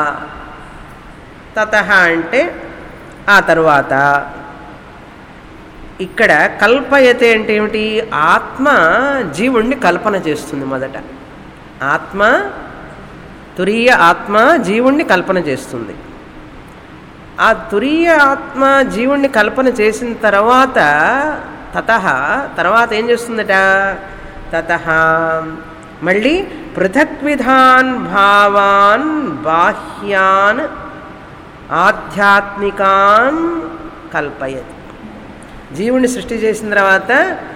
తత అంటే ఆ తరువాత ఇక్కడ కల్పయతే అంటే ఏమిటి ఆత్మ జీవుణ్ణి కల్పన చేస్తుంది మొదట ఆత్మ తురీయ ఆత్మ జీవుణ్ణి కల్పన చేస్తుంది ఆ తురీయ ఆత్మ జీవుణ్ణి కల్పన చేసిన తర్వాత తత తర్వాత ఏం చేస్తుందట తత మళ్ళీ పృథక్విధాన్ భావాన్ బాహ్యాన్ ఆధ్యాత్మికాన్ కల్పయతి జీవుణ్ణి సృష్టి చేసిన తర్వాత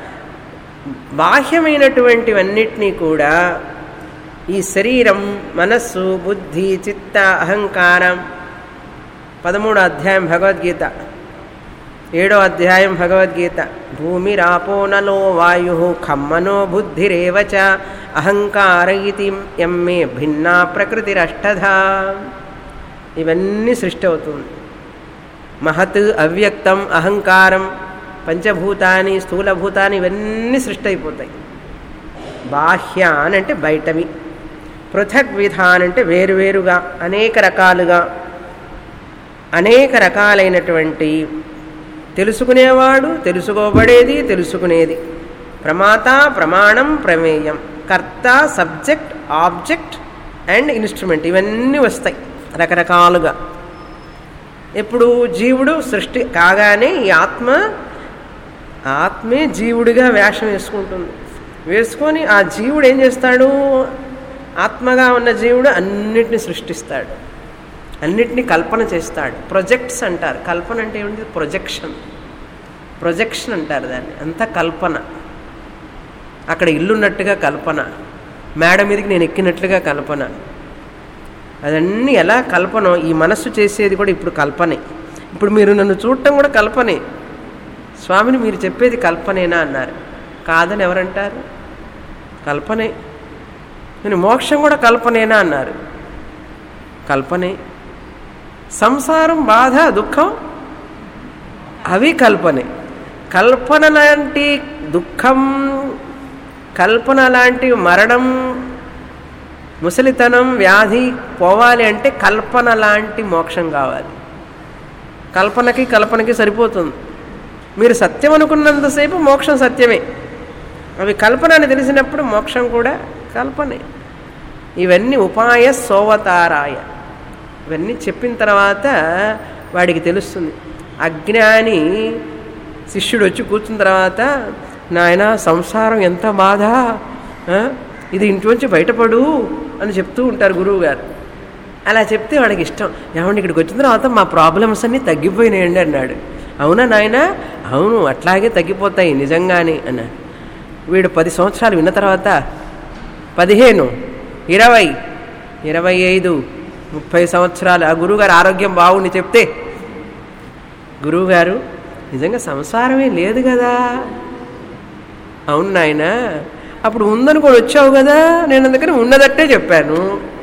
బాహ్యమైనటువంటివన్నిటినీ కూడా ఈ శరీరం మనస్సు బుద్ధి చిత్త అహంకారం పదమూడో అధ్యాయం భగవద్గీత ఏడో అధ్యాయం భగవద్గీత భూమిరాపో నలో వాయు ఖమ్మనో బుద్ధిరేవ చ అహంకార ఇది ఎమ్మే భిన్నా ప్రకృతిరష్టధా ఇవన్నీ సృష్టి అవుతుంది మహత్ అవ్యక్తం అహంకారం పంచభూతాని స్థూలభూతాని ఇవన్నీ సృష్టి అయిపోతాయి బాహ్యాన్ అంటే బయటవి పృథక్ విధాన్ అంటే వేరువేరుగా అనేక రకాలుగా అనేక రకాలైనటువంటి తెలుసుకునేవాడు తెలుసుకోబడేది తెలుసుకునేది ప్రమాత ప్రమాణం ప్రమేయం కర్త సబ్జెక్ట్ ఆబ్జెక్ట్ అండ్ ఇన్స్ట్రుమెంట్ ఇవన్నీ వస్తాయి రకరకాలుగా ఎప్పుడు జీవుడు సృష్టి కాగానే ఈ ఆత్మ ఆత్మే జీవుడిగా వేషం వేసుకుంటుంది వేసుకొని ఆ జీవుడు ఏం చేస్తాడు ఆత్మగా ఉన్న జీవుడు అన్నిటిని సృష్టిస్తాడు అన్నిటినీ కల్పన చేస్తాడు ప్రొజెక్ట్స్ అంటారు కల్పన అంటే ఏమిటి ప్రొజెక్షన్ ప్రొజెక్షన్ అంటారు దాన్ని అంతా కల్పన అక్కడ ఇల్లున్నట్టుగా కల్పన మేడ మీదకి నేను ఎక్కినట్లుగా కల్పన అదన్నీ ఎలా కల్పనో ఈ మనస్సు చేసేది కూడా ఇప్పుడు కల్పనే ఇప్పుడు మీరు నన్ను చూడటం కూడా కల్పనే స్వామిని మీరు చెప్పేది కల్పనేనా అన్నారు కాదని ఎవరంటారు కల్పనే నేను మోక్షం కూడా కల్పనేనా అన్నారు కల్పనే సంసారం బాధ దుఃఖం అవి కల్పనే కల్పన లాంటి దుఃఖం కల్పన లాంటి మరణం ముసలితనం వ్యాధి పోవాలి అంటే కల్పన లాంటి మోక్షం కావాలి కల్పనకి కల్పనకి సరిపోతుంది మీరు సత్యం అనుకున్నంతసేపు మోక్షం సత్యమే అవి కల్పన అని తెలిసినప్పుడు మోక్షం కూడా కల్పనే ఇవన్నీ ఉపాయ సోవతారాయ ఇవన్నీ చెప్పిన తర్వాత వాడికి తెలుస్తుంది అజ్ఞాని శిష్యుడు వచ్చి కూర్చున్న తర్వాత నాయన సంసారం ఎంత బాధ ఆ? ఇది ఇంట్లోంచి బయటపడు అని చెప్తూ ఉంటారు గురువు గారు అలా చెప్తే వాడికి ఇష్టం ఏమండి ఇక్కడికి వచ్చిన తర్వాత మా ప్రాబ్లమ్స్ అన్నీ తగ్గిపోయినాయండి అన్నాడు అవునా నాయన అవును అట్లాగే తగ్గిపోతాయి నిజంగానే అన్నాడు వీడు పది సంవత్సరాలు విన్న తర్వాత పదిహేను ఇరవై ఇరవై ఐదు ముప్పై సంవత్సరాలు ఆ గురువుగారు ఆరోగ్యం బాగుండి చెప్తే గురువుగారు నిజంగా సంసారమే లేదు కదా అవును నాయన అప్పుడు ఉందనుకొని వచ్చావు కదా నేను అందుకని ఉన్నదట్టే చెప్పాను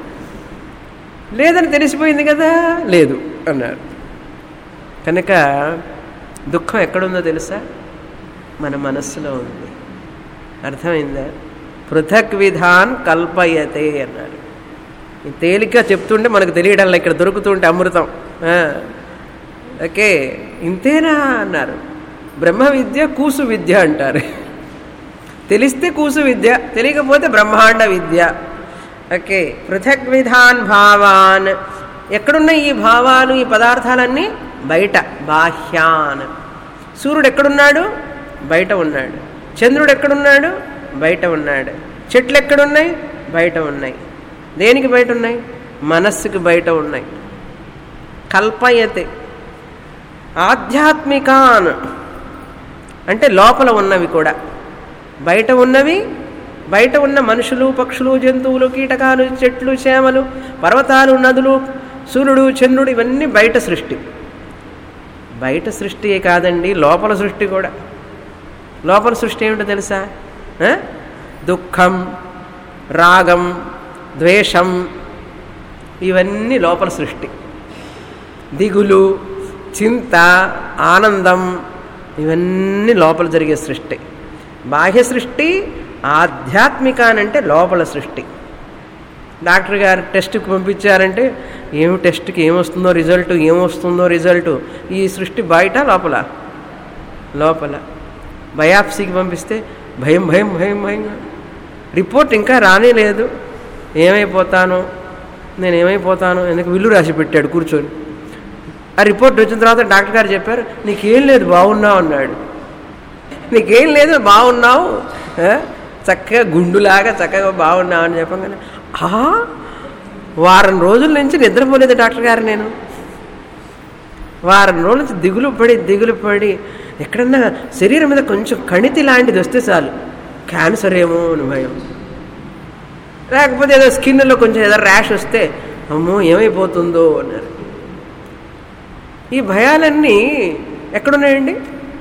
లేదని తెలిసిపోయింది కదా లేదు అన్నారు కనుక దుఃఖం ఎక్కడుందో తెలుసా మన మనస్సులో ఉంది అర్థమైందా పృథక్ విధాన్ కల్పయతే అన్నాడు ఈ తేలిక చెప్తుంటే మనకు తెలియడంలో ఇక్కడ దొరుకుతుంటే అమృతం ఆ. ఓకే ఇంతేనా అన్నారు బ్రహ్మ విద్య కూసు విద్య అంటారు తెలిస్తే కూసు విద్య తెలియకపోతే బ్రహ్మాండ విద్య ఓకే పృథక్ విధాన్ భావాన్ ఎక్కడున్నాయి ఈ భావాలు ఈ పదార్థాలన్నీ బయట బాహ్యాన్ సూర్యుడు ఎక్కడున్నాడు బయట ఉన్నాడు చంద్రుడు ఎక్కడున్నాడు బయట ఉన్నాడు చెట్లు ఎక్కడున్నాయి బయట ఉన్నాయి దేనికి బయట ఉన్నాయి మనస్సుకి బయట ఉన్నాయి కల్పయతే ఆధ్యాత్మికాన్ అంటే లోపల ఉన్నవి కూడా బయట ఉన్నవి బయట ఉన్న మనుషులు పక్షులు జంతువులు కీటకాలు చెట్లు చేమలు పర్వతాలు నదులు సూర్యుడు చంద్రుడు ఇవన్నీ బయట సృష్టి బయట సృష్టియే కాదండి లోపల సృష్టి కూడా లోపల సృష్టి ఏమిటో తెలుసా ఆ? దుఃఖం రాగం ద్వేషం ఇవన్నీ లోపల సృష్టి దిగులు చింత ఆనందం ఇవన్నీ లోపల జరిగే సృష్టి బాహ్య సృష్టి ఆధ్యాత్మిక అంటే లోపల సృష్టి డాక్టర్ గారు టెస్ట్కి పంపించారంటే ఏమి టెస్ట్కి ఏమొస్తుందో రిజల్ట్ ఏమొస్తుందో రిజల్ట్ ఈ సృష్టి బయట లోపల లోపల బయాప్సీకి పంపిస్తే భయం భయం భయం భయంగా రిపోర్ట్ ఇంకా రానే లేదు ఏమైపోతాను నేను ఏమైపోతాను ఎందుకు విల్లు రాసి పెట్టాడు కూర్చొని ఆ రిపోర్ట్ వచ్చిన తర్వాత డాక్టర్ గారు చెప్పారు నీకేం లేదు బాగున్నావు అన్నాడు నీకేం లేదు బాగున్నావు ఆ? చక్కగా గుండులాగా చక్కగా బాగున్నావు అని చెప్పగానే ఆ వారం రోజుల నుంచి నిద్రపోలేదు డాక్టర్ గారు నేను వారం రోజుల నుంచి దిగులు పడి దిగులు పడి ఎక్కడన్నా శరీరం మీద కొంచెం కణితి లాంటిది వస్తే చాలు క్యాన్సర్ ఏమో అని భయం లేకపోతే ఏదో స్కిన్లో కొంచెం ఏదో ర్యాష్ వస్తే అమ్మో ఏమైపోతుందో అన్నారు ఈ భయాలన్నీ ఎక్కడున్నాయండి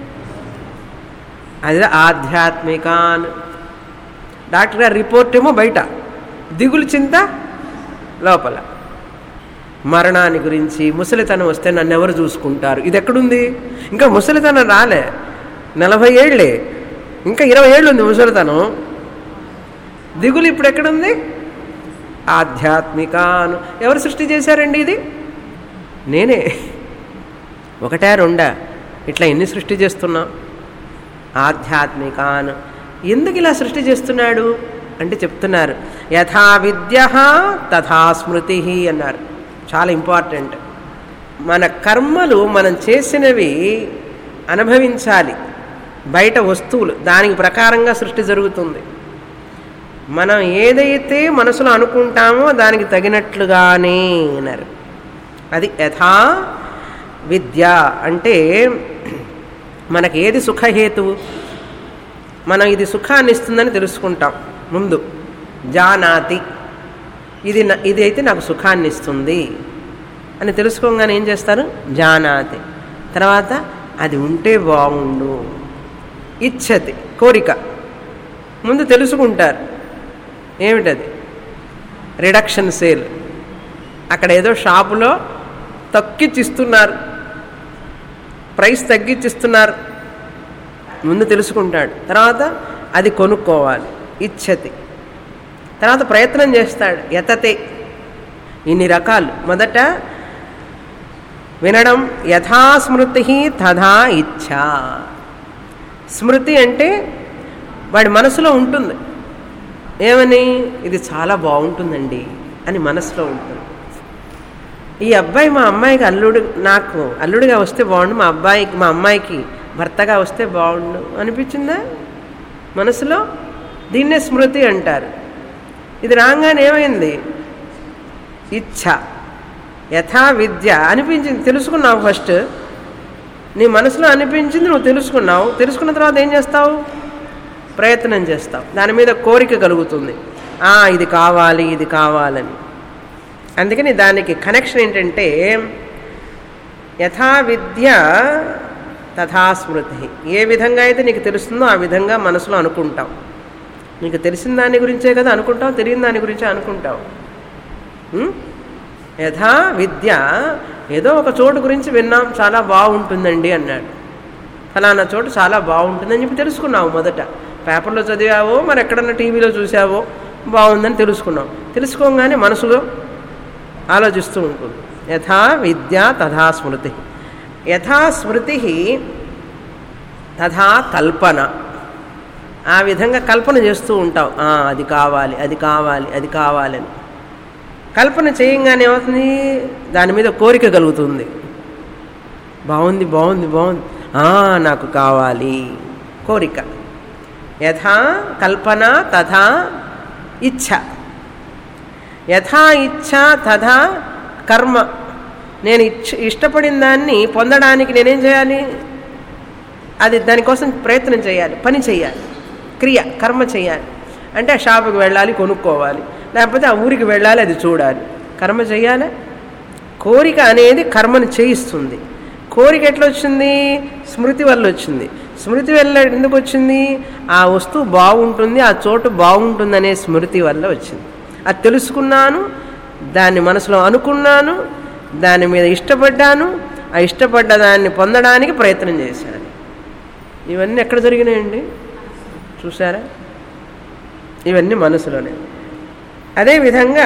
అది ఆధ్యాత్మికాన్ డాక్టర్ గారి రిపోర్ట్ ఏమో బయట దిగులు చింత లోపల మరణాన్ని గురించి ముసలితనం వస్తే నన్ను ఎవరు చూసుకుంటారు ఇది ఎక్కడుంది ఇంకా ముసలితనం రాలే నలభై ఏళ్ళే ఇంకా ఇరవై ఏళ్ళు ఉంది ముసలితనం దిగులు ఇప్పుడు ఎక్కడుంది ఆధ్యాత్మికాను ఎవరు సృష్టి చేశారండి ఇది నేనే ఒకటే రెండా ఇట్లా ఎన్ని సృష్టి చేస్తున్నా ఆధ్యాత్మికాన్ ఎందుకు ఇలా సృష్టి చేస్తున్నాడు అంటే చెప్తున్నారు యథా విద్య తథా స్మృతి అన్నారు చాలా ఇంపార్టెంట్ మన కర్మలు మనం చేసినవి అనుభవించాలి బయట వస్తువులు దానికి ప్రకారంగా సృష్టి జరుగుతుంది మనం ఏదైతే మనసులో అనుకుంటామో దానికి తగినట్లుగానే అన్నారు అది యథా విద్య అంటే మనకి ఏది సుఖహేతువు మనం ఇది సుఖాన్ని ఇస్తుందని తెలుసుకుంటాం ముందు జానాతి ఇది నా- ఇది అయితే నాకు సుఖాన్ని ఇస్తుంది అని తెలుసుకోగానే ఏం చేస్తారు జానాతి తర్వాత అది ఉంటే బాగుండు ఇచ్చతి కోరిక ముందు తెలుసుకుంటారు ఏమిటది రిడక్షన్ సేల్ అక్కడ ఏదో షాపులో తగ్గించిస్తున్నారు ప్రైస్ తగ్గించిస్తున్నారు ముందు తెలుసుకుంటాడు తర్వాత అది కొనుక్కోవాలి ఇచ్చతి తర్వాత ప్రయత్నం చేస్తాడు యతతే ఇన్ని రకాలు మొదట వినడం యథాస్మృతి తథా ఇచ్ఛ స్మృతి అంటే వాడి మనసులో ఉంటుంది ఏమని ఇది చాలా బాగుంటుందండి అని మనసులో ఉంటుంది ఈ అబ్బాయి మా అమ్మాయికి అల్లుడు నాకు అల్లుడిగా వస్తే బాగుండు మా అబ్బాయికి మా అమ్మాయికి భర్తగా వస్తే బాగుండు అనిపించిందా మనసులో దీన్నే స్మృతి అంటారు ఇది రాగానే ఏమైంది ఇచ్ఛ యథా విద్య అనిపించింది తెలుసుకున్నావు ఫస్ట్ నీ మనసులో అనిపించింది నువ్వు తెలుసుకున్నావు తెలుసుకున్న తర్వాత ఏం చేస్తావు ప్రయత్నం చేస్తావు దాని మీద కోరిక కలుగుతుంది ఆ ఇది కావాలి ఇది కావాలని అందుకని దానికి కనెక్షన్ ఏంటంటే యథా విద్య తథా స్మృతి ఏ విధంగా అయితే నీకు తెలుస్తుందో ఆ విధంగా మనసులో అనుకుంటాం నీకు తెలిసిన దాని గురించే కదా అనుకుంటావు తెలియని దాని గురించే అనుకుంటావు ఉం? యథా విద్య ఏదో ఒక చోటు గురించి విన్నాం చాలా బాగుంటుందండి అన్నాడు ఫలానా చోటు చాలా బాగుంటుందని చెప్పి తెలుసుకున్నావు మొదట పేపర్లో చదివావో మరి ఎక్కడన్నా టీవీలో చూసావో బాగుందని తెలుసుకున్నావు తెలుసుకోగానే మనసులో ఆలోచిస్తూ ఉంటుంది యథా విద్య తథా స్మృతి యథా స్మృతి తథా కల్పన ఆ విధంగా కల్పన చేస్తూ ఉంటావు "ఆ, అది కావాలి అది కావాలి అది కావాలని కల్పన చేయంగానే ఏమవుతుంది దాని మీద కోరిక కలుగుతుంది బాగుంది బాగుంది బాగుంది "ఆ, నాకు కావాలి కోరిక యథా కల్పన తథా ఇచ్ఛ యథా ఇచ్ఛ తథా కర్మ నేను ఇచ్చ ఇష్టపడిన దాన్ని పొందడానికి నేనేం చేయాలి అది దానికోసం ప్రయత్నం చేయాలి పని చేయాలి క్రియ కర్మ చేయాలి అంటే ఆ షాపుకి వెళ్ళాలి కొనుక్కోవాలి లేకపోతే ఆ ఊరికి వెళ్ళాలి అది చూడాలి కర్మ చేయాలి కోరిక అనేది కర్మను చేయిస్తుంది కోరిక ఎట్లా వచ్చింది స్మృతి వల్ల వచ్చింది స్మృతి వల్ల ఎందుకు వచ్చింది ఆ వస్తువు బాగుంటుంది ఆ చోటు బాగుంటుందనే స్మృతి వల్ల వచ్చింది అది తెలుసుకున్నాను దాన్ని మనసులో అనుకున్నాను దాని మీద ఇష్టపడ్డాను ఆ ఇష్టపడ్డ దాన్ని పొందడానికి ప్రయత్నం చేశాను ఇవన్నీ ఎక్కడ జరిగినాయండి చూసారా ఇవన్నీ మనసులోనే అదేవిధంగా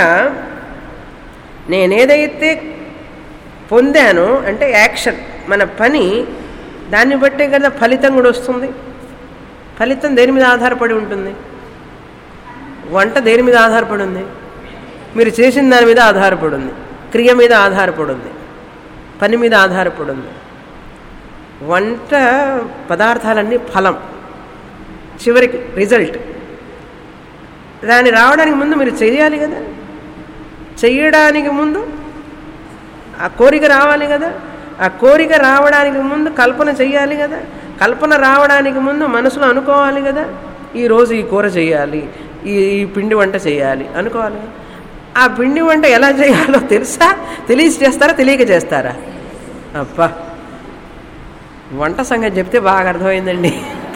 నేనేదైతే పొందానో అంటే యాక్షన్ మన పని దాన్ని బట్టే కదా ఫలితం కూడా వస్తుంది ఫలితం దేని మీద ఆధారపడి ఉంటుంది వంట దేని మీద ఆధారపడి ఉంది మీరు చేసిన దాని మీద ఆధారపడి ఉంది క్రియ మీద ఆధారపడి ఉంది పని మీద ఆధారపడి ఉంది వంట పదార్థాలన్నీ ఫలం చివరికి రిజల్ట్ దాన్ని రావడానికి ముందు మీరు చేయాలి కదా చెయ్యడానికి ముందు ఆ కోరిక రావాలి కదా ఆ కోరిక రావడానికి ముందు కల్పన చెయ్యాలి కదా కల్పన రావడానికి ముందు మనసులో అనుకోవాలి కదా ఈరోజు ఈ కూర చేయాలి ఈ ఈ పిండి వంట చేయాలి అనుకోవాలి కదా. ఆ పిండి వంట ఎలా చేయాలో తెలుసా తెలిసి చేస్తారా తెలియక చేస్తారా అబ్బా వంట సంగతి చెప్తే బాగా అర్థమైందండి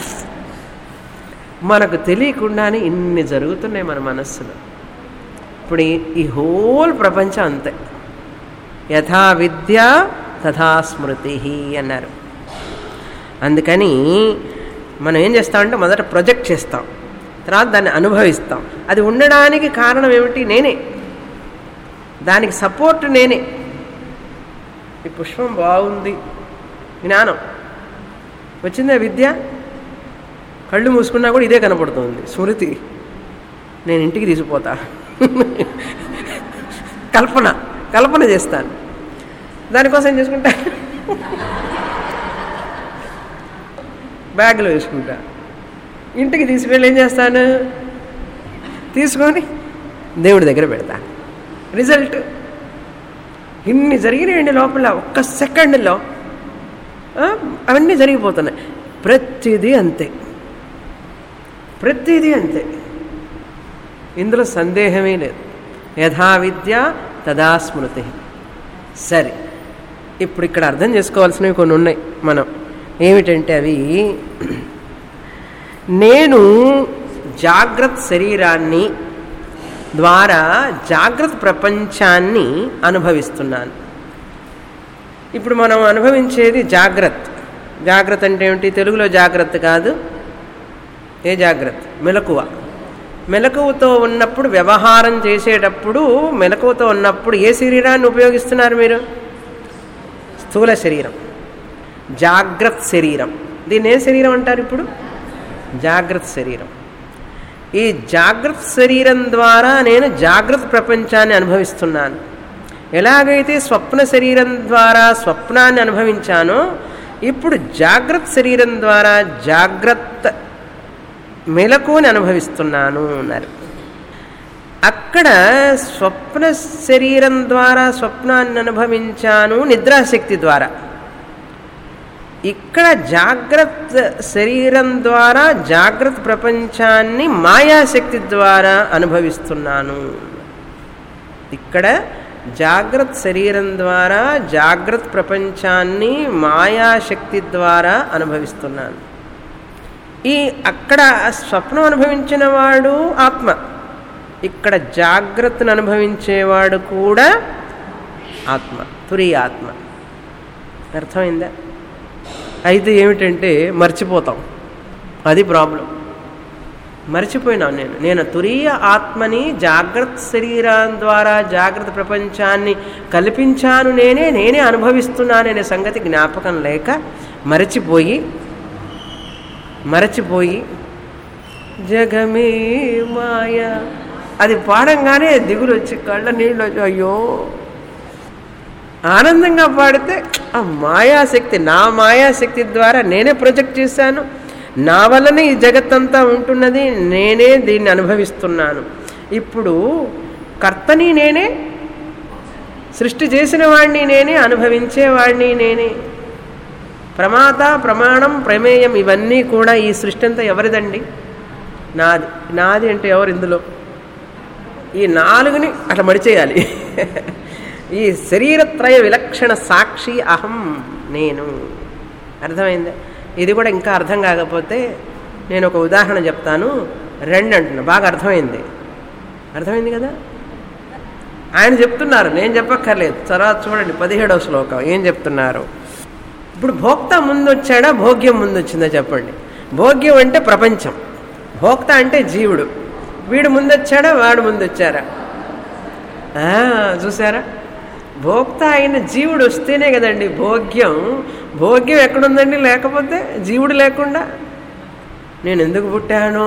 మనకు తెలియకుండానే ఇన్ని జరుగుతున్నాయి మన మనస్సులో ఇప్పుడు ఈ- ఈ హోల్ ప్రపంచం అంతే యథా విద్య తథా స్మృతి అన్నారు అందుకని మనం ఏం చేస్తామంటే మొదట ప్రొజెక్ట్ చేస్తాం తర్వాత దాన్ని అనుభవిస్తాం అది ఉండడానికి కారణం ఏమిటి నేనే దానికి సపోర్ట్ నేనే ఈ పుష్పం బాగుంది జ్ఞానం వచ్చిందా విద్య కళ్ళు మూసుకున్నా కూడా ఇదే కనపడుతుంది స్మృతి నేను ఇంటికి తీసుకుపోతా కల్పన కల్పన చేస్తాను దానికోసం ఏం చేసుకుంటా బ్యాగ్లో వేసుకుంటా ఇంటికి తీసుకెళ్ళి ఏం చేస్తాను తీసుకొని దేవుడి దగ్గర పెడతా రిజల్ట్ ఇన్ని జరిగినాయండి లోపల ఒక్క సెకండ్లో ఆ, అవన్నీ జరిగిపోతున్నాయి ప్రతిదీ అంతే ప్రతిదీ అంతే ఇందులో సందేహమే లేదు యథా విద్య తదా స్మృతి సరే ఇప్పుడు ఇక్కడ అర్థం చేసుకోవాల్సినవి కొన్ని ఉన్నాయి మనం ఏమిటంటే అవి నేను జాగ్రత్త శరీరాన్ని ద్వారా జాగ్రత్త ప్రపంచాన్ని అనుభవిస్తున్నాను ఇప్పుడు మనం అనుభవించేది జాగ్రత్త జాగ్రత్త అంటే ఏమిటి తెలుగులో జాగ్రత్త కాదు ఏ జాగ్రత్త మెలకువ మెలకువతో ఉన్నప్పుడు వ్యవహారం చేసేటప్పుడు మెలకువతో ఉన్నప్పుడు ఏ శరీరాన్ని ఉపయోగిస్తున్నారు మీరు స్థూల శరీరం జాగ్రత్త శరీరం దీన్ని ఏ శరీరం అంటారు ఇప్పుడు జాగ్రత్త శరీరం ఈ జాగ్రత్త శరీరం ద్వారా నేను జాగ్రత్త ప్రపంచాన్ని అనుభవిస్తున్నాను ఎలాగైతే స్వప్న శరీరం ద్వారా స్వప్నాన్ని అనుభవించానో ఇప్పుడు జాగ్రత్త శరీరం ద్వారా జాగ్రత్త మెలకుని అనుభవిస్తున్నాను అన్నారు అక్కడ స్వప్న శరీరం ద్వారా స్వప్నాన్ని అనుభవించాను నిద్రాశక్తి ద్వారా ఇక్కడ జాగ్రత్త శరీరం ద్వారా జాగ్రత్త ప్రపంచాన్ని మాయాశక్తి ద్వారా అనుభవిస్తున్నాను ఇక్కడ జాగ్రత్త శరీరం ద్వారా జాగ్రత్త ప్రపంచాన్ని మాయాశక్తి ద్వారా అనుభవిస్తున్నాను ఈ అక్కడ స్వప్నం అనుభవించిన వాడు ఆత్మ ఇక్కడ జాగ్రత్తను అనుభవించేవాడు కూడా ఆత్మ తురి ఆత్మ అర్థమైందా అయితే ఏమిటంటే మర్చిపోతాం అది ప్రాబ్లం మర్చిపోయినాను నేను నేను తురీయ ఆత్మని జాగ్రత్త శరీరం ద్వారా జాగ్రత్త ప్రపంచాన్ని కల్పించాను నేనే నేనే అనుభవిస్తున్నాననే సంగతి జ్ఞాపకం లేక మరచిపోయి మరచిపోయి జగమే మాయ అది పాడంగానే దిగులు వచ్చి కళ్ళ నీళ్ళు వచ్చి అయ్యో ఆనందంగా పాడితే ఆ మాయాశక్తి నా మాయాశక్తి ద్వారా నేనే ప్రొజెక్ట్ చేశాను నా వల్లనే ఈ జగత్తంతా ఉంటున్నది నేనే దీన్ని అనుభవిస్తున్నాను ఇప్పుడు కర్తని నేనే సృష్టి చేసిన వాడిని నేనే అనుభవించేవాడిని నేనే ప్రమాత ప్రమాణం ప్రమేయం ఇవన్నీ కూడా ఈ సృష్టి అంతా ఎవరిదండి నాది నాది అంటే ఎవరు ఇందులో ఈ నాలుగుని అట్లా మడిచేయాలి ఈ శరీరత్రయ విలక్షణ సాక్షి అహం నేను అర్థమైందా ఇది కూడా ఇంకా అర్థం కాకపోతే నేను ఒక ఉదాహరణ చెప్తాను రెండు అంటున్నా బాగా అర్థమైంది అర్థమైంది కదా ఆయన చెప్తున్నారు నేను చెప్పక్కర్లేదు తర్వాత చూడండి పదిహేడవ శ్లోకం ఏం చెప్తున్నారు ఇప్పుడు భోక్త ముందు వచ్చాడా భోగ్యం ముందు వచ్చిందా చెప్పండి భోగ్యం అంటే ప్రపంచం భోక్త అంటే జీవుడు వీడు ముందొచ్చాడా వాడు ముందొచ్చారా ఆ, చూసారా భోక్త అయిన జీవుడు వస్తేనే కదండి భోగ్యం భోగ్యం ఎక్కడుందండి లేకపోతే జీవుడు లేకుండా నేను ఎందుకు పుట్టాను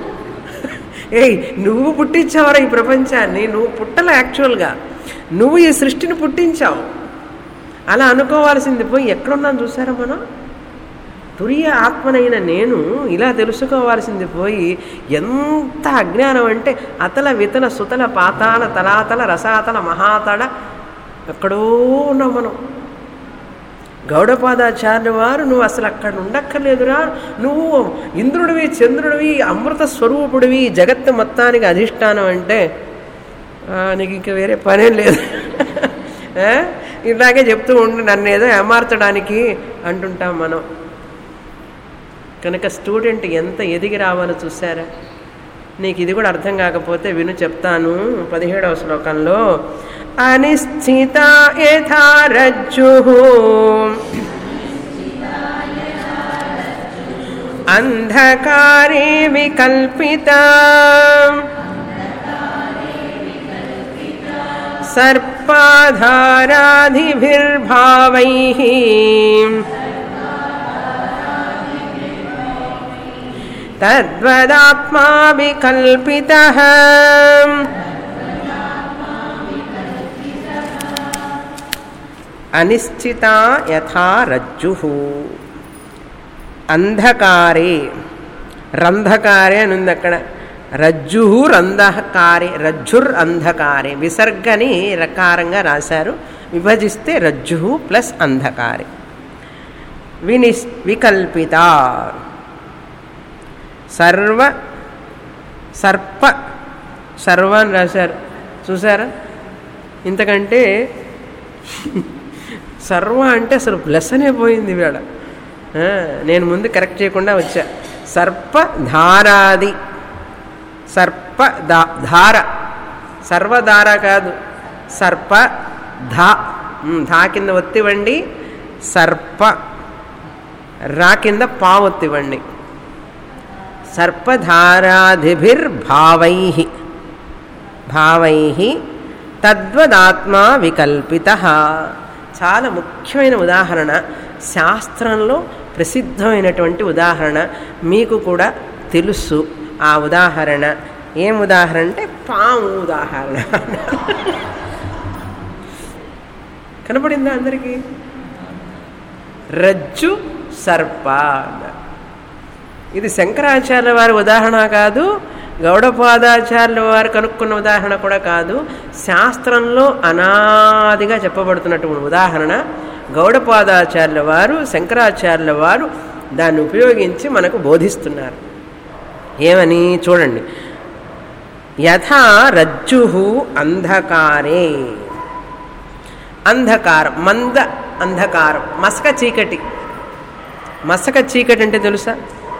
ఏయ్ నువ్వు పుట్టించావరా ఈ ప్రపంచాన్ని నువ్వు పుట్టలే యాక్చువల్గా నువ్వు ఈ సృష్టిని పుట్టించావు అలా అనుకోవాల్సింది పోయి ఎక్కడున్నాను చూసారా మనం తురియ ఆత్మనైన నేను ఇలా తెలుసుకోవాల్సింది పోయి ఎంత అజ్ఞానం అంటే అతల వితల సుతల పాతాల తలాతల రసాతల మహాతల ఎక్కడో ఉన్నాం మనం గౌడపాదాచార్య వారు నువ్వు అసలు అక్కడ ఉండక్కర్లేదురా నువ్వు ఇంద్రుడివి చంద్రుడివి అమృత స్వరూపుడివి జగత్తు మొత్తానికి అధిష్టానం అంటే ఆ, నీకు ఇంకా వేరే పనేం లేదు ఆ? ఇలాగే చెప్తూ ఉండి నన్ను ఏదో ఏమార్చడానికి అంటుంటాం మనం కనుక స్టూడెంట్ ఎంత ఎదిగి రావాలో చూసారా నీకు ఇది కూడా అర్థం కాకపోతే విను చెప్తాను పదిహేడవ శ్లోకంలో అనిశ్చిత యథా రజ్జు అంధకారే వికల్పిత సర్పాధారాధిభిర్భావైః తద్వదాత్మా వికల్పితః అనిశ్చిత యథా రజ్జు అంధకారే రంధకారే అని ఉంది అక్కడ రజ్జు రంధకారే రజ్జుర్ అంధకారే విసర్గని రకారంగా రాశారు విభజిస్తే రజ్జు ప్లస్ అంధకారే వినిస్ వికల్పిత సర్వ సర్ప సర్వ అని రాశారు చూసారా ఇంతకంటే సర్వ అంటే అసలు ప్లస్ అనే పోయింది వీడ నేను ముందు కరెక్ట్ చేయకుండా వచ్చా సర్ప ధారాది సర్ప దా ధార సర్వధార కాదు సర్ప ధా ఉమ్, ధా కింద ఒత్తివ్వండి సర్ప రా కింద పా ఒత్తివ్వండి సర్పధారాదిభిర్భావై భావై తద్వదాత్మా వికల్పిత చాలా ముఖ్యమైన ఉదాహరణ శాస్త్రంలో ప్రసిద్ధమైనటువంటి ఉదాహరణ మీకు కూడా తెలుసు ఆ ఉదాహరణ ఏం ఉదాహరణ అంటే పాము ఉదాహరణ కనపడిందా అందరికీ రజ్జు సర్ప అన్నారు. ఇది శంకరాచార్యుల వారి ఉదాహరణ కాదు గౌడపాదాచార్యుల వారు కనుక్కున్న ఉదాహరణ కూడా కాదు శాస్త్రంలో అనాదిగా చెప్పబడుతున్నటువంటి ఉదాహరణ గౌడపాదాచార్యుల వారు శంకరాచార్యుల వారు దాన్ని ఉపయోగించి మనకు బోధిస్తున్నారు ఏమని చూడండి యథా రజ్జు అంధకారే అంధకారం మంద అంధకారం మసక చీకటి మసక చీకటి అంటే తెలుసా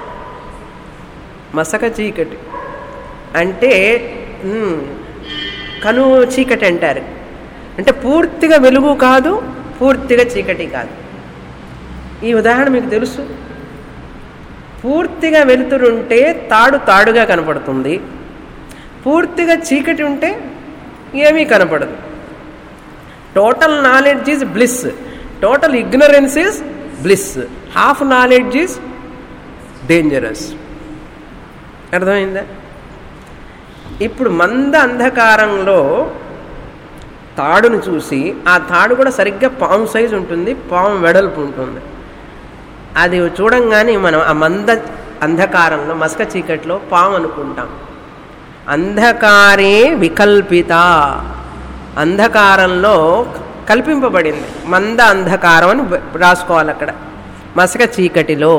మసక చీకటి అంటే ఉమ్, కను చీకటి అంటారు అంటే పూర్తిగా వెలుగు కాదు పూర్తిగా చీకటి కాదు ఈ ఉదాహరణ మీకు తెలుసు పూర్తిగా వెలుతురుంటే తాడు తాడుగా కనపడుతుంది పూర్తిగా చీకటి ఉంటే ఏమీ కనపడదు total knowledge is bliss total ignorance is bliss half knowledge is dangerous అర్థమైందా ఇప్పుడు మంద అంధకారంలో తాడును చూసి ఆ తాడు కూడా సరిగ్గా పాము సైజు ఉంటుంది పాము వెడల్పు ఉంటుంది అది చూడంగానే మనం ఆ మంద అంధకారంలో మసక చీకట్లో పాము అనుకుంటాం అంధకారే వికల్పిత అంధకారంలో కల్పింపబడింది మంద అంధకారం అని రాసుకోవాలి అక్కడ మసక చీకటిలో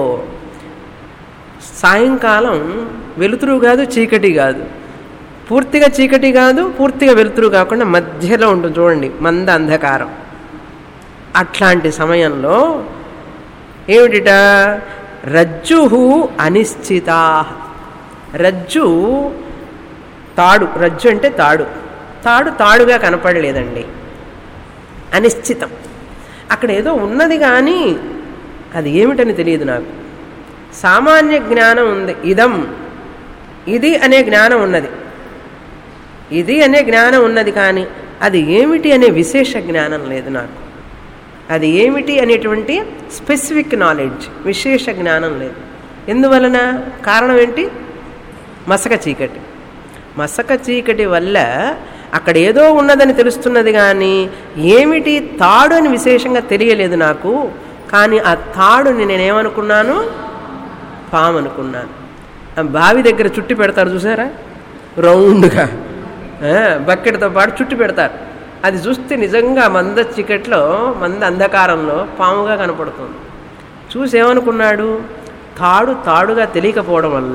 సాయంకాలం వెలుతురు కాదు చీకటి కాదు పూర్తిగా చీకటి కాదు పూర్తిగా వెలుతురు కాకుండా మధ్యలో ఉంటుంది చూడండి మంద అంధకారం అట్లాంటి సమయంలో ఏమిటిట రజ్జు అనిశ్చిత రజ్జు తాడు రజ్జు అంటే తాడు తాడు తాడుగా కనపడలేదండి అనిశ్చితం అక్కడ ఏదో ఉన్నది కానీ అది ఏమిటని తెలియదు నాకు సామాన్య జ్ఞానం ఉంది ఇదం ఇది అనే జ్ఞానం ఉన్నది ఇది అనే జ్ఞానం ఉన్నది కానీ అది ఏమిటి అనే విశేష జ్ఞానం లేదు నాకు అది ఏమిటి అనేటువంటి స్పెసిఫిక్ నాలెడ్జ్ విశేష జ్ఞానం లేదు ఎందువలన కారణం ఏంటి మసక చీకటి మసక చీకటి వల్ల అక్కడ ఏదో ఉన్నదని తెలుస్తున్నది కానీ ఏమిటి తాడు అని విశేషంగా తెలియలేదు నాకు కానీ ఆ తాడుని నేనేమనుకున్నాను పాము అనుకున్నాను ఆ బావి దగ్గర చుట్టి పెడతారు చూసారా రౌండ్గా ఆ, బకెట్తో పాటు చుట్టి పెడతారు అది చూస్తే నిజంగా మంద చీకట్లో మంద అంధకారంలో పాముగా కనపడుతుంది చూసి ఏమనుకున్నాడు తాడు తాడుగా తెలియకపోవడం వల్ల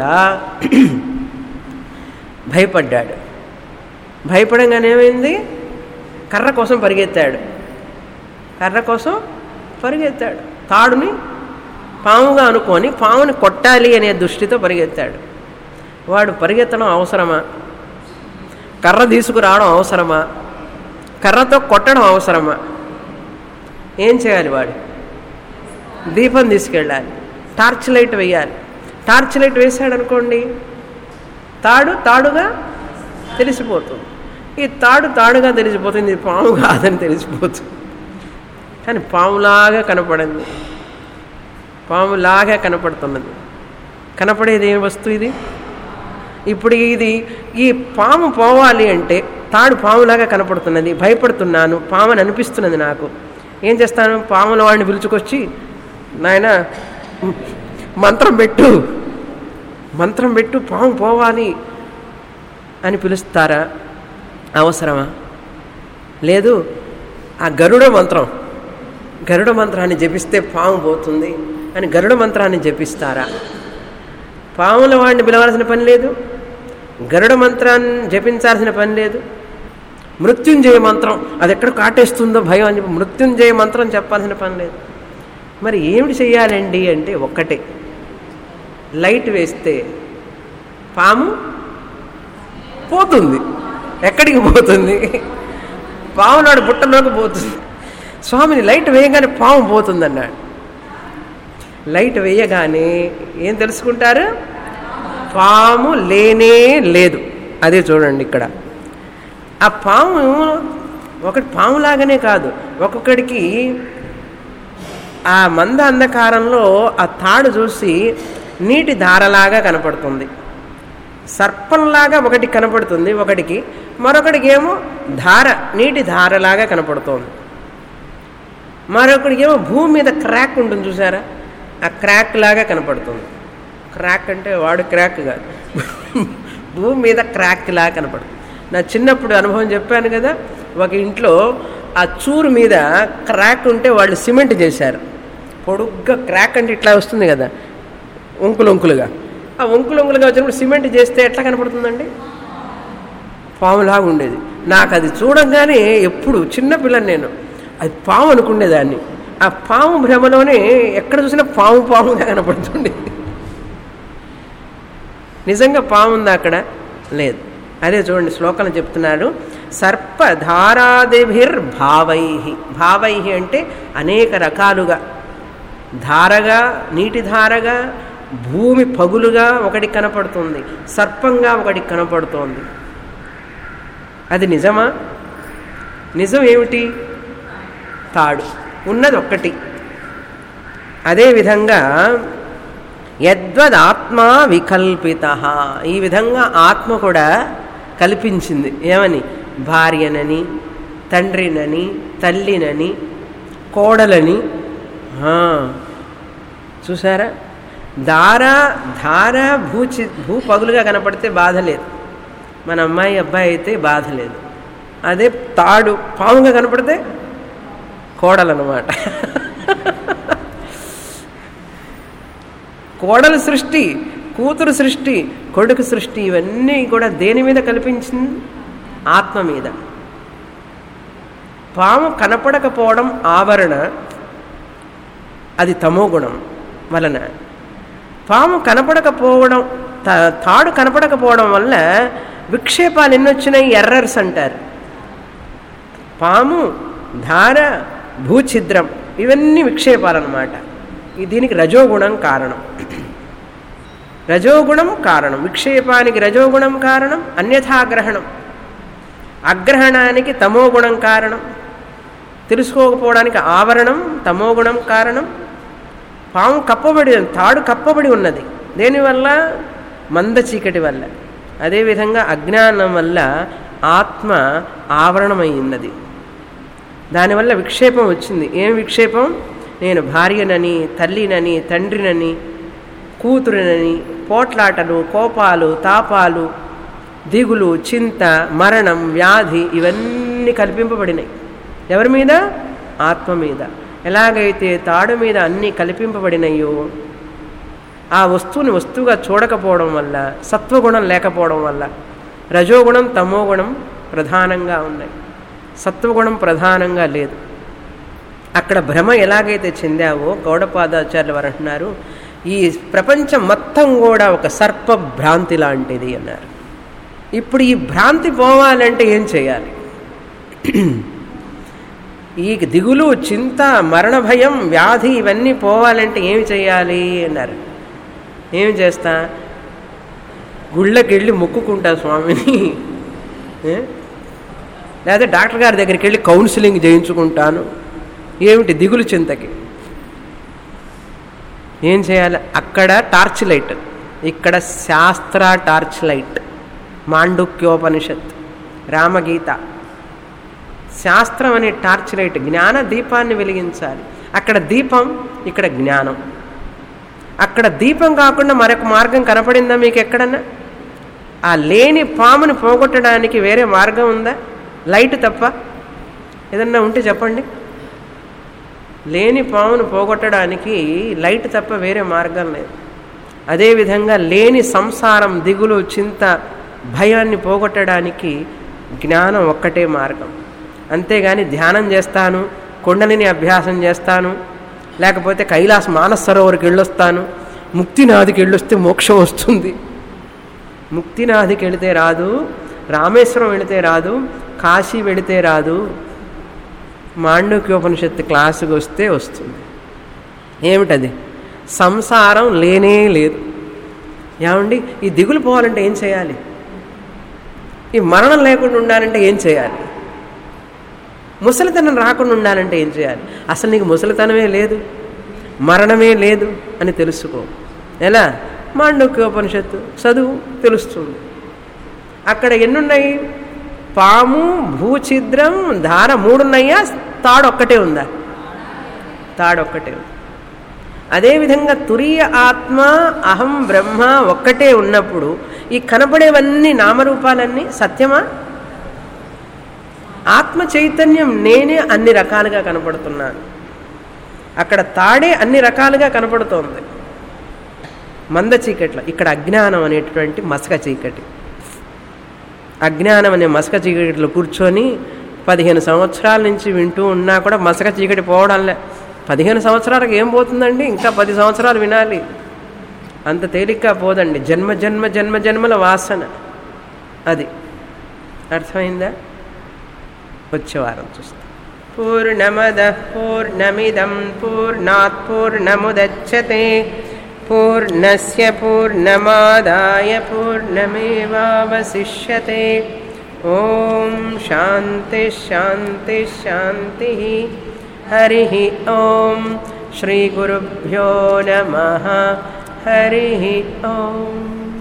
భయపడ్డాడు భయపడంగానే ఏమైంది కర్ర కోసం పరిగెత్తాడు కర్ర కోసం పరిగెత్తాడు తాడుని పాముగా అనుకొని పాముని కొట్టాలి అనే దృష్టితో పరిగెత్తాడు వాడు పరిగెత్తడం అవసరమా కర్ర తీసుకురావడం అవసరమా కర్రతో కొట్టడం అవసరమా ఏం చేయాలి వాడు దీపం తీసుకెళ్ళాలి టార్చ్ లైట్ వేయాలి టార్చ్ లైట్ వేసాడు అనుకోండి తాడు తాడుగా తెలిసిపోతుంది ఈ తాడు తాడుగా తెలిసిపోతుంది ఇది పాము కాదని తెలిసిపోతుంది కానీ పాములాగా కనపడింది పాములాగా కనపడుతున్నది కనపడేది ఏ వస్తువు ఇది ఇప్పుడు ఇది ఈ పాము పోవాలి అంటే తాడు పాములాగా కనపడుతున్నది భయపడుతున్నాను పాము అని అనిపిస్తున్నది నాకు ఏం చేస్తాను పాముల వాడిని పిలుచుకొచ్చి నాయన మంత్రం పెట్టు మంత్రం పెట్టు పాము పోవాలి అని పిలుస్తారా అవసరమా లేదు ఆ గరుడ మంత్రం గరుడ మంత్రాన్ని జపిస్తే పాము పోతుంది అని గరుడ మంత్రాన్ని జపిస్తారా పాముల వాడిని పిలవాల్సిన పని లేదు గరుడ మంత్రాన్ని జపించాల్సిన పని లేదు మృత్యుంజయ మంత్రం అది ఎక్కడ కాటేస్తుందో భయం అని చెప్పి మృత్యుంజయ మంత్రం చెప్పాల్సిన పని లేదు మరి ఏమిటి చెయ్యాలండి అంటే ఒక్కటే లైట్ వేస్తే పాము పోతుంది ఎక్కడికి పోతుంది పాము నాడు బుట్టలోకి పోతుంది స్వామిని లైట్ వేయగానే పాము పోతుంది అన్నాడు లైట్ వేయగానే ఏం తెలుసుకుంటారు పాము లేనే లేదు అదే చూడండి ఇక్కడ ఆ పాము ఒకటి పాములాగానే కాదు ఒక్కొక్కడికి ఆ మంద అంధకారంలో ఆ తాడు చూసి నీటి ధారలాగా కనపడుతుంది సర్పంలాగా ఒకటి కనపడుతుంది ఒకటికి మరొకటికి ఏమో ధార నీటి ధారలాగా కనపడుతోంది మరొకటికి ఏమో భూమి మీద క్రాక్ ఉంటుంది చూసారా ఆ క్రాక్ లాగా కనపడుతుంది క్రాక్ అంటే వాడు క్రాక్ కాదు భూమి మీద క్రాక్ లాగా కనపడుతుంది నా చిన్నప్పుడు అనుభవం చెప్పాను కదా ఒక ఇంట్లో ఆ చూరు మీద క్రాక్ ఉంటే వాళ్ళు సిమెంట్ చేశారు పొడుగ్గా క్రాక్ అంటే ఇట్లా వస్తుంది కదా వంకులు వంకులుగా ఆ వంకులు వంకులుగా వచ్చినప్పుడు సిమెంట్ చేస్తే ఎట్లా కనపడుతుందండి పాములాగా ఉండేది నాకు అది చూడంగానే ఎప్పుడు చిన్నపిల్లని నేను అది పాము అనుకునేదాన్ని ఆ పాము భ్రమలోనే ఎక్కడ చూసినా పాము పాముగా కనపడుతుండేది నిజంగా పాము ఉందా అక్కడ లేదు అదే చూడండి శ్లోకం చెప్తున్నాడు సర్పధారాదిభిర్ భావై భావై అంటే అనేక రకాలుగా ధారగా నీటి ధారగా భూమి పగులుగా ఒకటి కనపడుతుంది సర్పంగా ఒకటి కనపడుతోంది అది నిజమా నిజం ఏమిటి తాడు ఉన్నది ఒక్కటి అదేవిధంగా యద్వదాత్మా వికల్పిత ఈ విధంగా ఆత్మ కూడా కల్పించింది ఏమని భార్యనని తండ్రినని తల్లినని కోడలని ఆ, చూసారా దార ధార భూచి భూ పగులుగా కనపడితే బాధ లేదు మన అమ్మాయి అబ్బాయి అయితే బాధ లేదు అదే తాడు పాముగా కనపడితే కోడలన్నమాట కోడల సృష్టి కూతురు సృష్టి కొడుకు సృష్టి ఇవన్నీ కూడా దేని మీద కల్పించింది ఆత్మ మీద పాము కనపడకపోవడం ఆవరణ అది తమో గుణం వలన పాము కనపడకపోవడం తా- తాడు కనపడకపోవడం వల్ల విక్షేపాలు ఎన్ని వచ్చినాయి ఎర్రర్స్ అంటారు పాము ధార భూఛిద్రం ఇవన్నీ విక్షేపాలన్నమాట ఈ దీనికి రజోగుణం కారణం రజోగుణం కారణం విక్షేపానికి రజోగుణం కారణం అన్యథాగ్రహణం అగ్రహణానికి తమోగుణం కారణం తెలుసుకోకపోవడానికి ఆవరణం తమోగుణం కారణం పాము కప్పబడి తాడు కప్పబడి ఉన్నది దేనివల్ల మంద చీకటి వల్ల అదేవిధంగా అజ్ఞానం వల్ల ఆత్మ ఆవరణమైంది దానివల్ల విక్షేపం వచ్చింది ఏం విక్షేపం నేను భార్యనని తల్లినని తండ్రినని కూతురినని పోట్లాటలు కోపాలు తాపాలు దిగులు చింత మరణం వ్యాధి ఇవన్నీ కల్పింపబడినాయి ఎవరి మీద ఆత్మ మీద ఎలాగైతే తాడు మీద అన్నీ కల్పింపబడినాయో ఆ వస్తువుని వస్తువుగా చూడకపోవడం వల్ల సత్వగుణం లేకపోవడం వల్ల రజోగుణం తమోగుణం ప్రధానంగా ఉన్నాయి సత్వగుణం ప్రధానంగా లేదు అక్కడ భ్రమ ఎలాగైతే చెందావో గౌడపాదాచార్యులు వారు అంటున్నారు ఈ ప్రపంచం మొత్తం కూడా ఒక సర్ప భ్రాంతి లాంటిది అన్నారు ఇప్పుడు ఈ భ్రాంతి పోవాలంటే ఏం చేయాలి ఈ దిగులు చింత మరణ భయం వ్యాధి ఇవన్నీ పోవాలంటే ఏమి చేయాలి అన్నారు ఏమి చేస్తా గుళ్ళకి వెళ్ళి మొక్కుకుంటా స్వామిని ఏ? లేదా డాక్టర్ గారి దగ్గరికి వెళ్ళి కౌన్సిలింగ్ చేయించుకుంటాను ఏమిటి దిగులు చింతకి ఏం చేయాలి అక్కడ టార్చ్ లైట్ ఇక్కడ శాస్త్ర టార్చ్ లైట్ మాండుక్యోపనిషత్ రామగీత శాస్త్రం అనే టార్చ్ లైట్ జ్ఞాన దీపాన్ని వెలిగించాలి అక్కడ దీపం ఇక్కడ జ్ఞానం అక్కడ దీపం కాకుండా మరొక మార్గం కనపడిందా మీకు ఎక్కడన్నా ఆ లేని పామును పోగొట్టడానికి వేరే మార్గం ఉందా లైట్ తప్ప ఏదన్నా ఉంటే చెప్పండి లేని పామును పోగొట్టడానికి లైట్ తప్ప వేరే మార్గం లేదు అదేవిధంగా లేని సంసారం దిగులు చింత భయాన్ని పోగొట్టడానికి జ్ఞానం ఒక్కటే మార్గం అంతేగాని ధ్యానం చేస్తాను కొండలిని అభ్యాసం చేస్తాను లేకపోతే కైలాస మానస సరోవరికి వెళ్ళొస్తాను ముక్తినాథికి వెళ్ళొస్తే మోక్షం వస్తుంది ముక్తినాథికి వెళితే రాదు రామేశ్వరం వెళితే రాదు కాశీ వెళితే రాదు మాండూక్యోపనిషత్తు క్లాసుకు వస్తే వస్తుంది ఏమిటది సంసారం లేనే లేదు ఏమండి ఈ దిగులు పోవాలంటే ఏం చేయాలి ఈ మరణం లేకుండా ఉండాలంటే ఏం చేయాలి ముసలితనం రాకుండా ఉండాలంటే ఏం చేయాలి అసలు నీకు ముసలితనమే లేదు మరణమే లేదు అని తెలుసుకో ఎలా మాండూక్యోపనిషత్తు చదువు తెలుస్తుంది అక్కడ ఎన్నున్నాయి పాము భూఛిద్రం ధార మూడున్నాయా తాడు ఒక్కటే ఉందా తాడు ఒక్కటే ఉంది అదేవిధంగా తురియ ఆత్మ అహం బ్రహ్మ ఒక్కటే ఉన్నప్పుడు ఈ కనపడేవన్నీ నామరూపాలన్నీ సత్యమా ఆత్మ చైతన్యం నేనే అన్ని రకాలుగా కనపడుతున్నాను అక్కడ తాడే అన్ని రకాలుగా కనపడుతోంది మంద చీకట్లో ఇక్కడ అజ్ఞానం అనేటువంటి మసక చీకటి అజ్ఞానం అనే మసక చీకటిలో కూర్చొని పదిహేను సంవత్సరాల నుంచి వింటూ ఉన్నా కూడా మసక చీకటి పోవడంలే పదిహేను సంవత్సరాలకు ఏం పోతుందండి ఇంకా పది సంవత్సరాలు వినాలి అంత తేలిగ్గా పోదండి జన్మ జన్మ జన్మ జన్మల వాసన అది అర్థమైందా వచ్చే వారం చూస్తాం పూర్ణమద పూర్ణమిదం పూర్ణాత్ పూర్ణముదచ్చతే పూర్ణస్య పూర్ణమాదాయ పూర్ణమేవావశిష్యతే ఓం శాంతి శాంతి శాంతి హరి ఓం శ్రీ గురుభ్యో నమ హరి ఓం